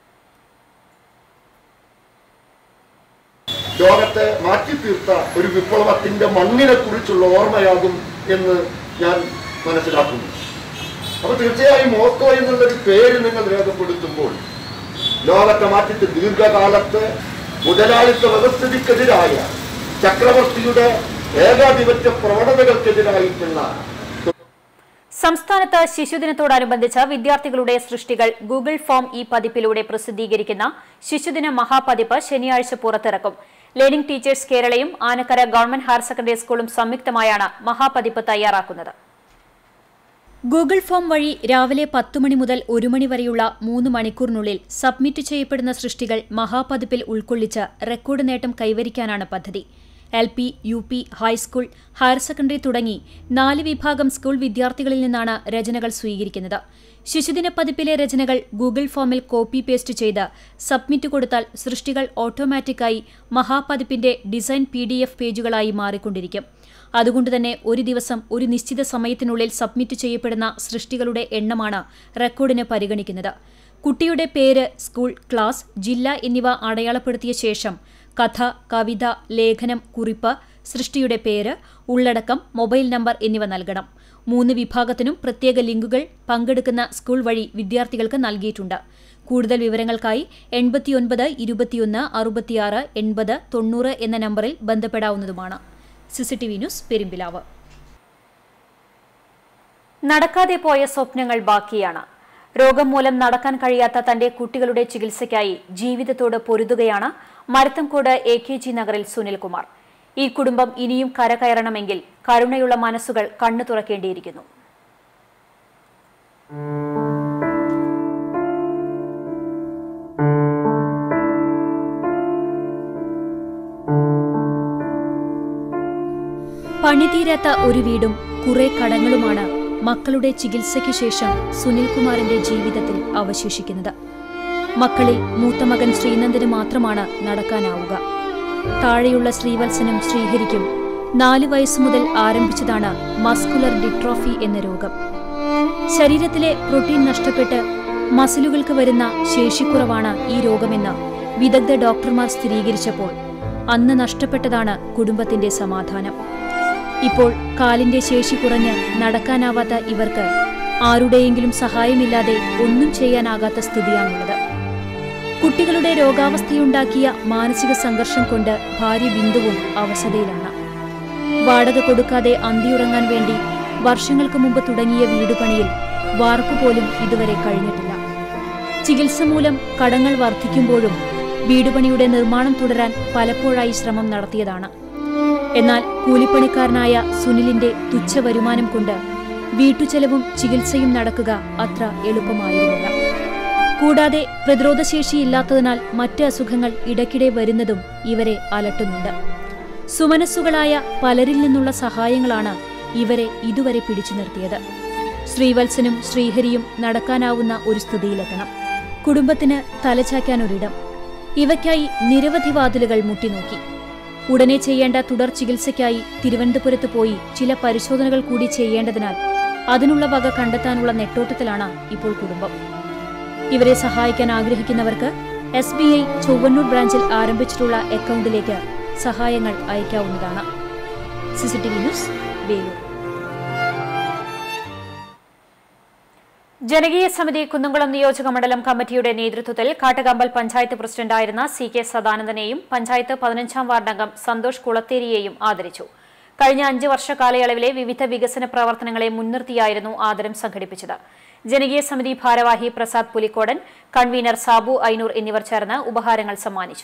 ലോകത്തെ മാറ്റിത്തീർത്ത ഒരു വിപ്ലവത്തിന്റെ മണ്ണിനെ കുറിച്ചുള്ള ഓർമ്മയാകും എന്ന് ഞാൻ മനസ്സിലാക്കുന്നു അപ്പൊ തീർച്ചയായും മോസ്കോ എന്നുള്ളൊരു പേര് നിങ്ങൾ രേഖപ്പെടുത്തുമ്പോൾ ലോകത്തെ മാറ്റിച്ച് ദീർഘകാലത്ത് മുതലാളിത്ത വ്യവസ്ഥിതിക്കെതിരായ ചക്രവർത്തിയുടെ ഏകാധിപത്യ പ്രവണതകൾക്കെതിരായിട്ടുള്ള സംസ്ഥാനത്ത് ശിശുദിനത്തോടനുബന്ധിച്ച് വിദ്യാർത്ഥികളുടെ സൃഷ്ടികൾ ഗൂഗിൾ ഫോം ഈ പതിപ്പിലൂടെ പ്രസിദ്ധീകരിക്കുന്ന ശിശുദിന മഹാപതിപ്പ് ശനിയാഴ്ച പുറത്തിറക്കും ലേണിംഗ് ടീച്ചേഴ്സ് കേരളയും ആനക്കര ഗവൺമെന്റ് ഹയർ സെക്കൻഡറി സ്കൂളും സംയുക്തമായാണ് മഹാപതിപ്പ് തയ്യാറാക്കുന്നത് ഗൂഗിൾ ഫോം വഴി രാവിലെ പത്തു മണി മുതൽ ഒരു മണി വരെയുള്ള മൂന്ന് മണിക്കൂറിനുള്ളിൽ സബ്മിറ്റ് ചെയ്യപ്പെടുന്ന സൃഷ്ടികൾ മഹാപതിപ്പിൽ ഉൾക്കൊള്ളിച്ച് റെക്കോർഡ് നേട്ടം കൈവരിക്കാനാണ് പദ്ധതി L P U P high school higher secondary തുടങ്ങി നാല് വിഭാഗം സ്കൂൾ വിദ്യാർത്ഥികളിൽ നിന്നാണ് രചനകൾ സ്വീകരിക്കുന്നത് ശിശുദിന പതിപ്പിലെ രചനകൾ ഗൂഗിൾ ഫോമിൽ കോപ്പി പേസ്റ്റ് ചെയ്ത് സബ്മിറ്റ് കൊടുത്താൽ സൃഷ്ടികൾ ഓട്ടോമാറ്റിക്കായി മഹാപതിപ്പിന്റെ ഡിസൈൻ പി പേജുകളായി മാറിക്കൊണ്ടിരിക്കും അതുകൊണ്ടുതന്നെ ഒരു ദിവസം ഒരു നിശ്ചിത സമയത്തിനുള്ളിൽ സബ്മിറ്റ് ചെയ്യപ്പെടുന്ന സൃഷ്ടികളുടെ എണ്ണമാണ് റെക്കോർഡിന് പരിഗണിക്കുന്നത് കുട്ടിയുടെ പേര് സ്കൂൾ ക്ലാസ് ജില്ല എന്നിവ അടയാളപ്പെടുത്തിയ ശേഷം കഥ കവിത ലേഖനം കുറിപ്പ് സൃഷ്ടിയുടെ പേര് ഉള്ളടക്കം മൊബൈൽ നമ്പർ എന്നിവ നൽകണം മൂന്ന് വിഭാഗത്തിനും പ്രത്യേക ലിങ്കുകൾ പങ്കെടുക്കുന്ന സ്കൂൾ വഴി വിദ്യാർത്ഥികൾക്ക് നൽകിയിട്ടുണ്ട് കൂടുതൽ വിവരങ്ങൾക്കായി എൺപത്തിയൊൻപത് ഇരുപത്തിയൊന്ന് അറുപത്തിയാറ് എൺപത് തൊണ്ണൂറ് എന്ന നമ്പറിൽ ബന്ധപ്പെടാവുന്നതുമാണ് സിസിടിവി ന്യൂസ് പെരുമ്പിലാവ് നടക്കാതെ പോയ സ്വപ്നങ്ങൾ ബാക്കിയാണ് രോഗം മൂലം നടക്കാൻ കഴിയാത്ത തന്റെ കുട്ടികളുടെ ചികിത്സയ്ക്കായി ജീവിതത്തോട് പൊരുതുകയാണ് മരത്തംകോട് എ കെ ജി നഗറിൽ സുനിൽകുമാർ ഈ കുടുംബം ഇനിയും കരകയറണമെങ്കിൽ കരുണയുള്ള മനസ്സുകൾ കണ്ണു തുറക്കേണ്ടിയിരിക്കുന്നു പണിതീരാത്ത ഒരു വീടും കുറെ കടങ്ങളുമാണ് മക്കളുടെ ചികിത്സയ്ക്കു ശേഷം സുനിൽകുമാറിന്റെ ജീവിതത്തിൽ അവശേഷിക്കുന്നത് മക്കളിൽ മൂത്ത മകൻ ശ്രീനന്ദന് മാത്രമാണ് നടക്കാനാവുക താഴെയുള്ള ശ്രീവത്സനും ശ്രീഹരിക്കും നാല് വയസ്സു മുതൽ ആരംഭിച്ചതാണ് മസ്കുലർ ഡിട്രോഫി എന്ന രോഗം ശരീരത്തിലെ പ്രോട്ടീൻ നഷ്ടപ്പെട്ട് മസിലുകൾക്ക് വരുന്ന ശേഷിക്കുറവാണ് ഈ രോഗമെന്ന് വിദഗ്ധ ഡോക്ടർമാർ സ്ഥിരീകരിച്ചപ്പോൾ അന്ന് നഷ്ടപ്പെട്ടതാണ് കുടുംബത്തിന്റെ സമാധാനം ഇപ്പോൾ കാലിന്റെ ശേഷി കുറഞ്ഞ് നടക്കാനാവാത്ത ഇവർക്ക് ആരുടെയെങ്കിലും സഹായമില്ലാതെ ഒന്നും ചെയ്യാനാകാത്ത സ്ഥിതിയാണുള്ളത് കുട്ടികളുടെ രോഗാവസ്ഥയുണ്ടാക്കിയ മാനസിക സംഘർഷം കൊണ്ട് ഭാര്യ ബിന്ദുവും അവശതയിലാണ് വാടക കൊടുക്കാതെ അന്തിയുറങ്ങാൻ വേണ്ടി വർഷങ്ങൾക്ക് മുമ്പ് തുടങ്ങിയ വീടുപണിയിൽ വാർപ്പ് പോലും ഇതുവരെ കഴിഞ്ഞിട്ടില്ല ചികിത്സ മൂലം കടങ്ങൾ വർദ്ധിക്കുമ്പോഴും വീടുപണിയുടെ നിർമ്മാണം തുടരാൻ പലപ്പോഴായി ശ്രമം നടത്തിയതാണ് എന്നാൽ കൂലിപ്പണിക്കാരനായ സുനിലിന്റെ തുച്ഛ വരുമാനം കൊണ്ട് വീട്ടുചെലവും ചികിത്സയും നടക്കുക അത്ര എളുപ്പമായിരുന്നില്ല കൂടാതെ പ്രതിരോധശേഷിയില്ലാത്തതിനാൽ മറ്റ് അസുഖങ്ങൾ ഇടയ്ക്കിടെ വരുന്നതും ഇവരെ അലട്ടുന്നുണ്ട് സുമനസ്സുകളായ പലരിൽ നിന്നുള്ള സഹായങ്ങളാണ് ഇവരെ ഇതുവരെ പിടിച്ചു നിർത്തിയത് ശ്രീവത്സനും ശ്രീഹരിയും നടക്കാനാവുന്ന ഒരു സ്ഥിതിയിലെത്തണം കുടുംബത്തിന് തലചായ്ക്കാനൊരിടം ഇവയ്ക്കായി നിരവധി വാതിലുകൾ മുട്ടിനോക്കി ഉടനെ ചെയ്യേണ്ട തുടർ ചികിത്സയ്ക്കായി തിരുവനന്തപുരത്ത് പോയി ചില പരിശോധനകൾ കൂടി ചെയ്യേണ്ടതിനാൽ അതിനുള്ള വക കണ്ടെത്താനുള്ള നെട്ടോട്ടത്തിലാണ് ഇപ്പോൾ കുടുംബം ഇവരെ സഹായിക്കാൻ ആഗ്രഹിക്കുന്നവർക്ക് എസ് ബി ഐ ചൊവ്വന്നൂർ ബ്രാഞ്ചിൽ ആരംഭിച്ചിട്ടുള്ള അക്കൗണ്ടിലേക്ക് സഹായങ്ങൾ അയക്കാവുന്നതാണ് സിസിടിവി ന്യൂസ് വേലൂർ ജനകീയ സമിതി കുന്നംകുളം നിയോജക മണ്ഡലം കമ്മിറ്റിയുടെ നേതൃത്വത്തിൽ കാട്ടകമ്പൽ പഞ്ചായത്ത് പ്രസിഡന്റായിരുന്ന സി കെ സദാനന്ദനെയും പഞ്ചായത്ത് പതിനഞ്ചാം വാർഡംഗം സന്തോഷ് കുളത്തേരിയെയും ആദരിച്ചു കഴിഞ്ഞ അഞ്ച് വർഷ കാലയളവിലെ വിവിധ വികസന പ്രവർത്തനങ്ങളെ മുൻനിർത്തിയായിരുന്നു ആദരം സംഘടിപ്പിച്ചത് ജനകീയ സമിതി ഭാരവാഹി പ്രസാദ് പുലിക്കോടൻ കൺവീനർ സാബു ഐനൂർ എന്നിവർ ചേർന്ന് ഉപഹാരങ്ങൾ സമ്മാനിച്ചു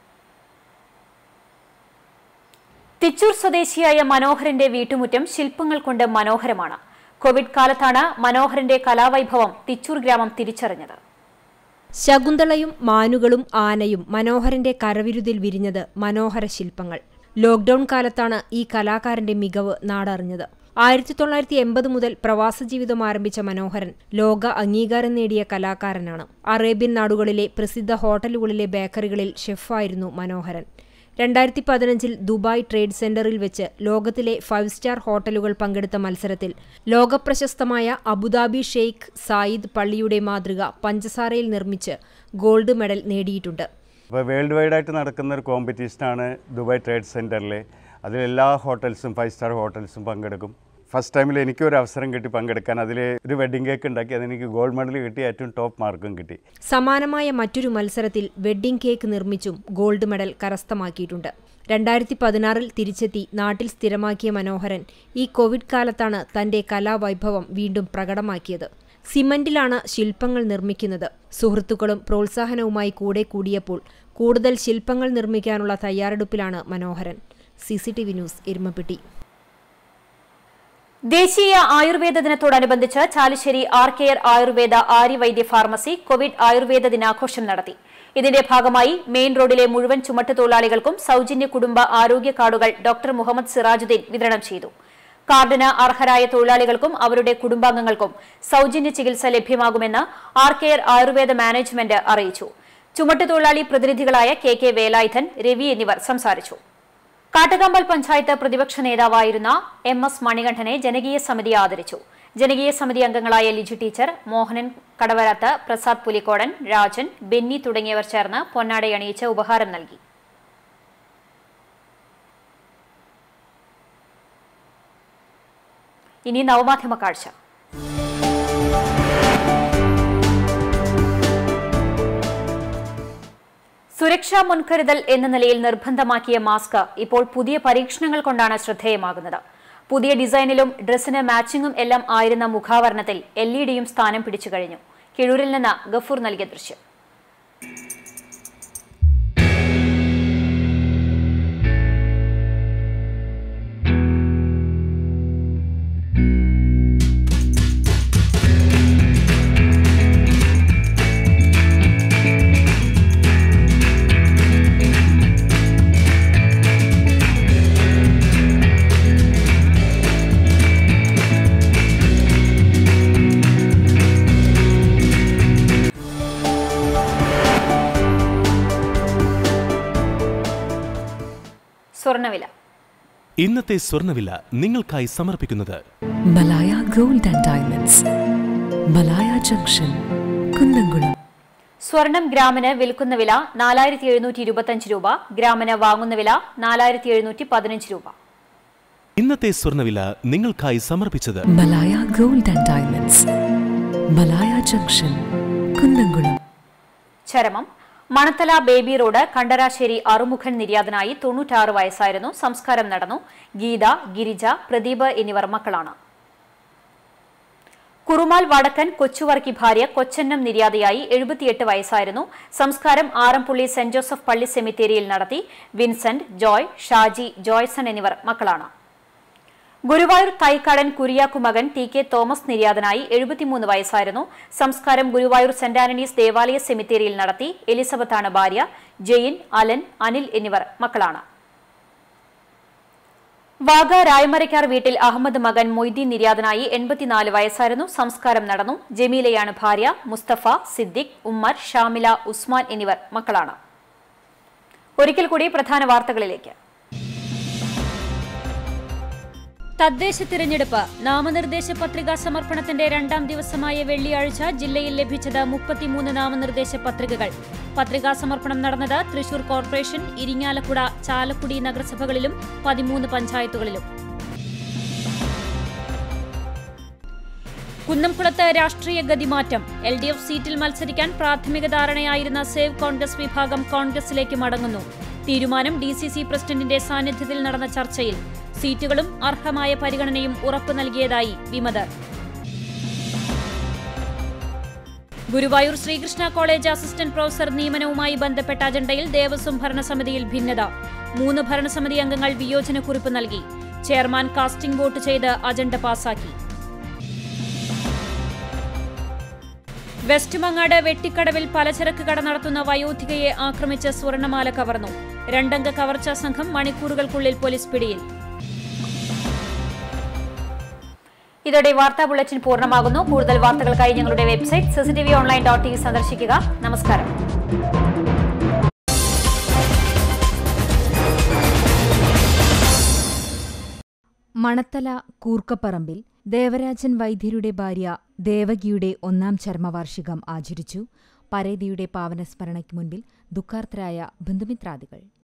തിച്ചൂർ സ്വദേശിയായ മനോഹരന്റെ വീട്ടുമുറ്റം ശില്പങ്ങൾ കൊണ്ട് മനോഹരമാണ് കോവിഡ് കാലത്താണ് മനോഹരന്റെ കലാവൈഭവം തിച്ചൂർ ഗ്രാമം തിരിച്ചറിഞ്ഞത് ശകുന്തളയും മാനുകളും ആനയും മനോഹരന്റെ കരവിരുതിൽ വിരിഞ്ഞത് മനോഹര ശില്പങ്ങൾ ലോക്ഡൌൺ കാലത്താണ് ഈ കലാകാരന്റെ മികവ് നാടറിഞ്ഞത് ആയിരത്തി തൊള്ളായിരത്തി എൺപത് മുതൽ പ്രവാസ ജീവിതം ആരംഭിച്ച മനോഹരൻ ലോക അംഗീകാരം നേടിയ കലാകാരനാണ് അറേബ്യൻ നാടുകളിലെ പ്രസിദ്ധ ഹോട്ടലുകളിലെ ബേക്കറികളിൽ ഷെഫായിരുന്നു മനോഹരൻ രണ്ടായിരത്തി പതിനഞ്ചിൽ ദുബായ് ട്രേഡ് സെന്ററിൽ വെച്ച് ലോകത്തിലെ ഫൈവ് സ്റ്റാർ ഹോട്ടലുകൾ പങ്കെടുത്ത മത്സരത്തിൽ ലോകപ്രശസ്തമായ അബുദാബി ഷെയ്ഖ് സായിദ് പള്ളിയുടെ മാതൃക പഞ്ചസാരയിൽ നിർമ്മിച്ച് ഗോൾഡ് മെഡൽ നേടിയിട്ടുണ്ട് അപ്പോൾ വേൾഡ് വൈഡായിട്ട് നടക്കുന്ന ഒരു കോമ്പറ്റീഷനാണ് ദുബായ് ട്രേഡ് സെൻറ്ററിൽ അതിൽ എല്ലാ ഹോട്ടൽസും ഫൈവ് സ്റ്റാർ ഹോട്ടൽസും പങ്കെടുക്കും ഫസ്റ്റ് ടൈമിൽ എനിക്ക് ഒരു അവസരം കിട്ടി പങ്കെടുക്കാൻ അതിൽ ഒരു വെഡ്ഡിംഗ് കേക്ക് ഉണ്ടാക്കി അതെനിക്ക് ഗോൾഡ് മെഡൽ കിട്ടി ഏറ്റവും ടോപ്പ് മാർക്കും കിട്ടി സമാനമായ മറ്റൊരു മത്സരത്തിൽ വെഡ്ഡിംഗ് കേക്ക് നിർമ്മിച്ചും ഗോൾഡ് മെഡൽ കരസ്ഥമാക്കിയിട്ടുണ്ട് രണ്ടായിരത്തി പതിനാറിൽ തിരിച്ചെത്തി നാട്ടിൽ സ്ഥിരമാക്കിയ മനോഹരൻ ഈ കോവിഡ് കാലത്താണ് തന്റെ കലാവൈഭവം വീണ്ടും പ്രകടമാക്കിയത് സിമന്റിലാണ് ശില്പങ്ങൾ നിർമ്മിക്കുന്നത് സുഹൃത്തുക്കളും പ്രോത്സാഹനവുമായി കൂടെ കൂടിയപ്പോൾ കൂടുതൽ ശില്പങ്ങൾ നിർമ്മിക്കാനുള്ള തയ്യാറെടുപ്പിലാണ് Manoharan C C T V news Erumapetty ദേശീയ ആയുർവേദ ദിനത്തോടനുബന്ധിച്ച് Chalissery R care Ayurveda Aryavaidya pharmacy covid Ayurveda ദിനാഘോഷം നടത്തി ഇതിന്റെ ഭാഗമായി മെയിൻ റോഡിലെ മുഴുവൻ ചുമട്ടുതൊഴിലാളികൾക്കും സൌജന്യ കുടുംബ ആരോഗ്യ കാർഡുകൾ ഡോക്ടർ മുഹമ്മദ് സിറാജുദ്ദീൻ വിതരണം ചെയ്തു കാർഡിന് അർഹരായ തൊഴിലാളികൾക്കും അവരുടെ കുടുംബാംഗങ്ങൾക്കും സൌജന്യ ചികിത്സ ലഭ്യമാകുമെന്ന് ആർ കെയർ ആയുർവേദ മാനേജ്മെന്റ് അറിയിച്ചു ചുമട്ടുതൊഴിലാളി പ്രതിനിധികളായ കെ കെ വേലായുധൻ രവി എന്നിവർ സംസാരിച്ചു കാട്ടകമ്പൽ പഞ്ചായത്ത് പ്രതിപക്ഷ നേതാവായിരുന്ന എം എസ് മണികണ്ഠനെ ജനകീയ സമിതി ആദരിച്ചു ജനകീയ സമിതി അംഗങ്ങളായ ലിജു ടീച്ചർ മോഹനൻ കടവരത്ത് പ്രസാദ് പുലിക്കോടൻ രാജൻ ബെന്നി തുടങ്ങിയവർ ചേർന്ന് പൊന്നാടയണിയിച്ച് ഉപഹാരം നൽകി ഇനി നവമാധ്യമ കാഴ്ച സുരക്ഷാ മുൻകരുതൽ എന്ന നിലയിൽ നിർബന്ധമാക്കിയ മാസ്ക് ഇപ്പോൾ പുതിയ പരീക്ഷണങ്ങൾ കൊണ്ടാണ് ശ്രദ്ധേയമാകുന്നത് പുതിയ ഡിസൈനിലും ഡ്രസ്സിന് മാച്ചിങ്ങും എല്ലാം ആയിരുന്ന മുഖാവരണത്തിൽ എൽ ഇ ഡിയും സ്ഥാനം പിടിച്ചു കഴിഞ്ഞു കിഴൂരിൽ നിന്ന് ഗഫൂർ നൽകിയ ദൃശ്യം സ്വർണ്ണവില ഇന്നത്തെ സ്വർണ്ണവില നിങ്ങൾക്കായി സമർപ്പിക്കുന്നത് Malaya gold and diamonds Malaya junction Kunnamkulam സ്വർണം ഗ്രാമിന് വിൽക്കുന്ന വില നാലായിരത്തി എഴുന്നൂറ്റി ഇരുപത്തഞ്ച് രൂപ ഗ്രാമിന് വാങ്ങുന്ന വില നാലായിരത്തി എഴുന്നൂറ്റി പതിനഞ്ച് രൂപ ഇന്നത്തെ സ്വർണ്ണവില നിങ്ങൾക്കായി സമർപ്പിച്ചത് Malaya gold and diamonds Malaya junction Kunnamkulam ചരമം മണത്തല ബേബി റോഡ് കണ്ടരാശ്ശേരി അറുമുഖൻ നിര്യാതനായി തൊണ്ണൂറ്റാറ് വയസ്സായിരുന്നു സംസ്കാരം നടന്നു ഗീത ഗിരിജ പ്രദീപ് എന്നിവർ മക്കളാണ് കുറുമാൽ വടക്കൻ കൊച്ചുവർക്കി ഭാര്യ കൊച്ചന്നം നിര്യാതയായി എഴുപത്തിയെട്ട് വയസ്സായിരുന്നു സംസ്കാരം ആറംപുള്ളി സെന്റ് ജോസഫ് പള്ളി സെമിത്തേരിയിൽ നടത്തി വിൻസെന്റ് ജോയ് ഷാജി ജോയ്സൺ എന്നിവർ മക്കളാണ് ഗുരുവായൂർ തൈക്കാടൻ കുരിയാക്കു മകൻ ടി കെ തോമസ് നിര്യാതനായി എഴുപത്തിമൂന്ന് വയസ്സായിരുന്നു സംസ്കാരം ഗുരുവായൂർ സെന്റ് ആന്റണീസ് ദേവാലയ സെമിത്തേരിയിൽ നടത്തി എലിസബത്താണ് ഭാര്യ ജെയിൻ അലൻ അനിൽ എന്നിവർ മക്കളാണ് വാഗ രായമരക്കാർ വീട്ടിൽ അഹമ്മദ് മകൻ മൊയ്തീൻ നിര്യാതനായി എൺപത്തിനാല് വയസ്സായിരുന്നു സംസ്കാരം നടന്നു ജമീലയാണ് ഭാര്യ മുസ്തഫ സിദ്ദിഖ് ഉമ്മർ ഷാമില ഉസ്മാൻ എന്നിവർ മക്കളാണ് ഒരിക്കൽ കൂടി പ്രധാന വാർത്തകളിലേക്ക് തദ്ദേശ തിരഞ്ഞെടുപ്പ് നാമനിർദ്ദേശ പത്രികാ സമർപ്പണത്തിന്റെ രണ്ടാം ദിവസമായ വെള്ളിയാഴ്ച ജില്ലയിൽ ലഭിച്ചത് മുപ്പത്തിമൂന്ന് നാമനിർദ്ദേശ പത്രികകൾ പത്രികാ സമർപ്പണം നടന്നത് തൃശൂർ കോർപ്പറേഷൻ ഇരിങ്ങാലക്കുട ചാലക്കുടി നഗരസഭകളിലും പതിമൂന്ന് പഞ്ചായത്തുകളിലും കുന്നംകുളത്ത് രാഷ്ട്രീയ ഗതിമാറ്റം എൽ ഡി എഫ് സീറ്റിൽ മത്സരിക്കാൻ പ്രാഥമിക ധാരണയായിരുന്ന സേവ് കോൺഗ്രസ് വിഭാഗം കോൺഗ്രസിലേക്ക് മടങ്ങുന്നു തീരുമാനം ഡി സി സി പ്രസിഡന്റിന്റെ സാന്നിധ്യത്തിൽ നടന്ന ചർച്ചയിൽ സീറ്റുകളും അർഹമായ പരിഗണനയും ഉറപ്പു നൽകിയതായി വിമതർ Guruvayur Sreekrishna college assistant professor നിയമനവുമായി ബന്ധപ്പെട്ട അജണ്ടയിൽ ദേവസ്വം ഭരണസമിതിയിൽ ഭിന്നത മൂന്ന് ഭരണസമിതി അംഗങ്ങൾ വിയോജനക്കുറിപ്പ് നൽകി ചെയർമാൻ കാസ്റ്റിംഗ് വോട്ട് ചെയ്ത് അജണ്ട പാസാക്കി വെസ്റ്റ് മങ്ങാട് വെട്ടിക്കടവിൽ പലചരക്ക് കട നടത്തുന്ന വയോധികയെ ആക്രമിച്ച് സ്വർണമാല കവർന്നു രണ്ടംഗ കവർച്ചാ സംഘം മണിക്കൂറുകൾക്കുള്ളിൽ പോലീസ് പിടിയിൽ ഇതോടെ വാർത്താ ബുള്ളറ്റിൻ പൂർണ്ണമാകുന്നു കൂടുതൽ വാർത്തകൾക്കായി ഞങ്ങളുടെ website CCTV online dot T സന്ദർശിക്കുക നമസ്കാരം മണത്തല കൂർക്കപ്പറമ്പിൽ ദേവരാജൻ വൈദ്യരുടെ ഭാര്യ ദേവകിയുടെ ഒന്നാം ചരമവാർഷികം ആചരിച്ചു പരേതിയുടെ പാവനസ്മരണയ്ക്ക് മുൻപിൽ ദുഃഖാർത്തരായ ബന്ധുമിത്രാദികൾ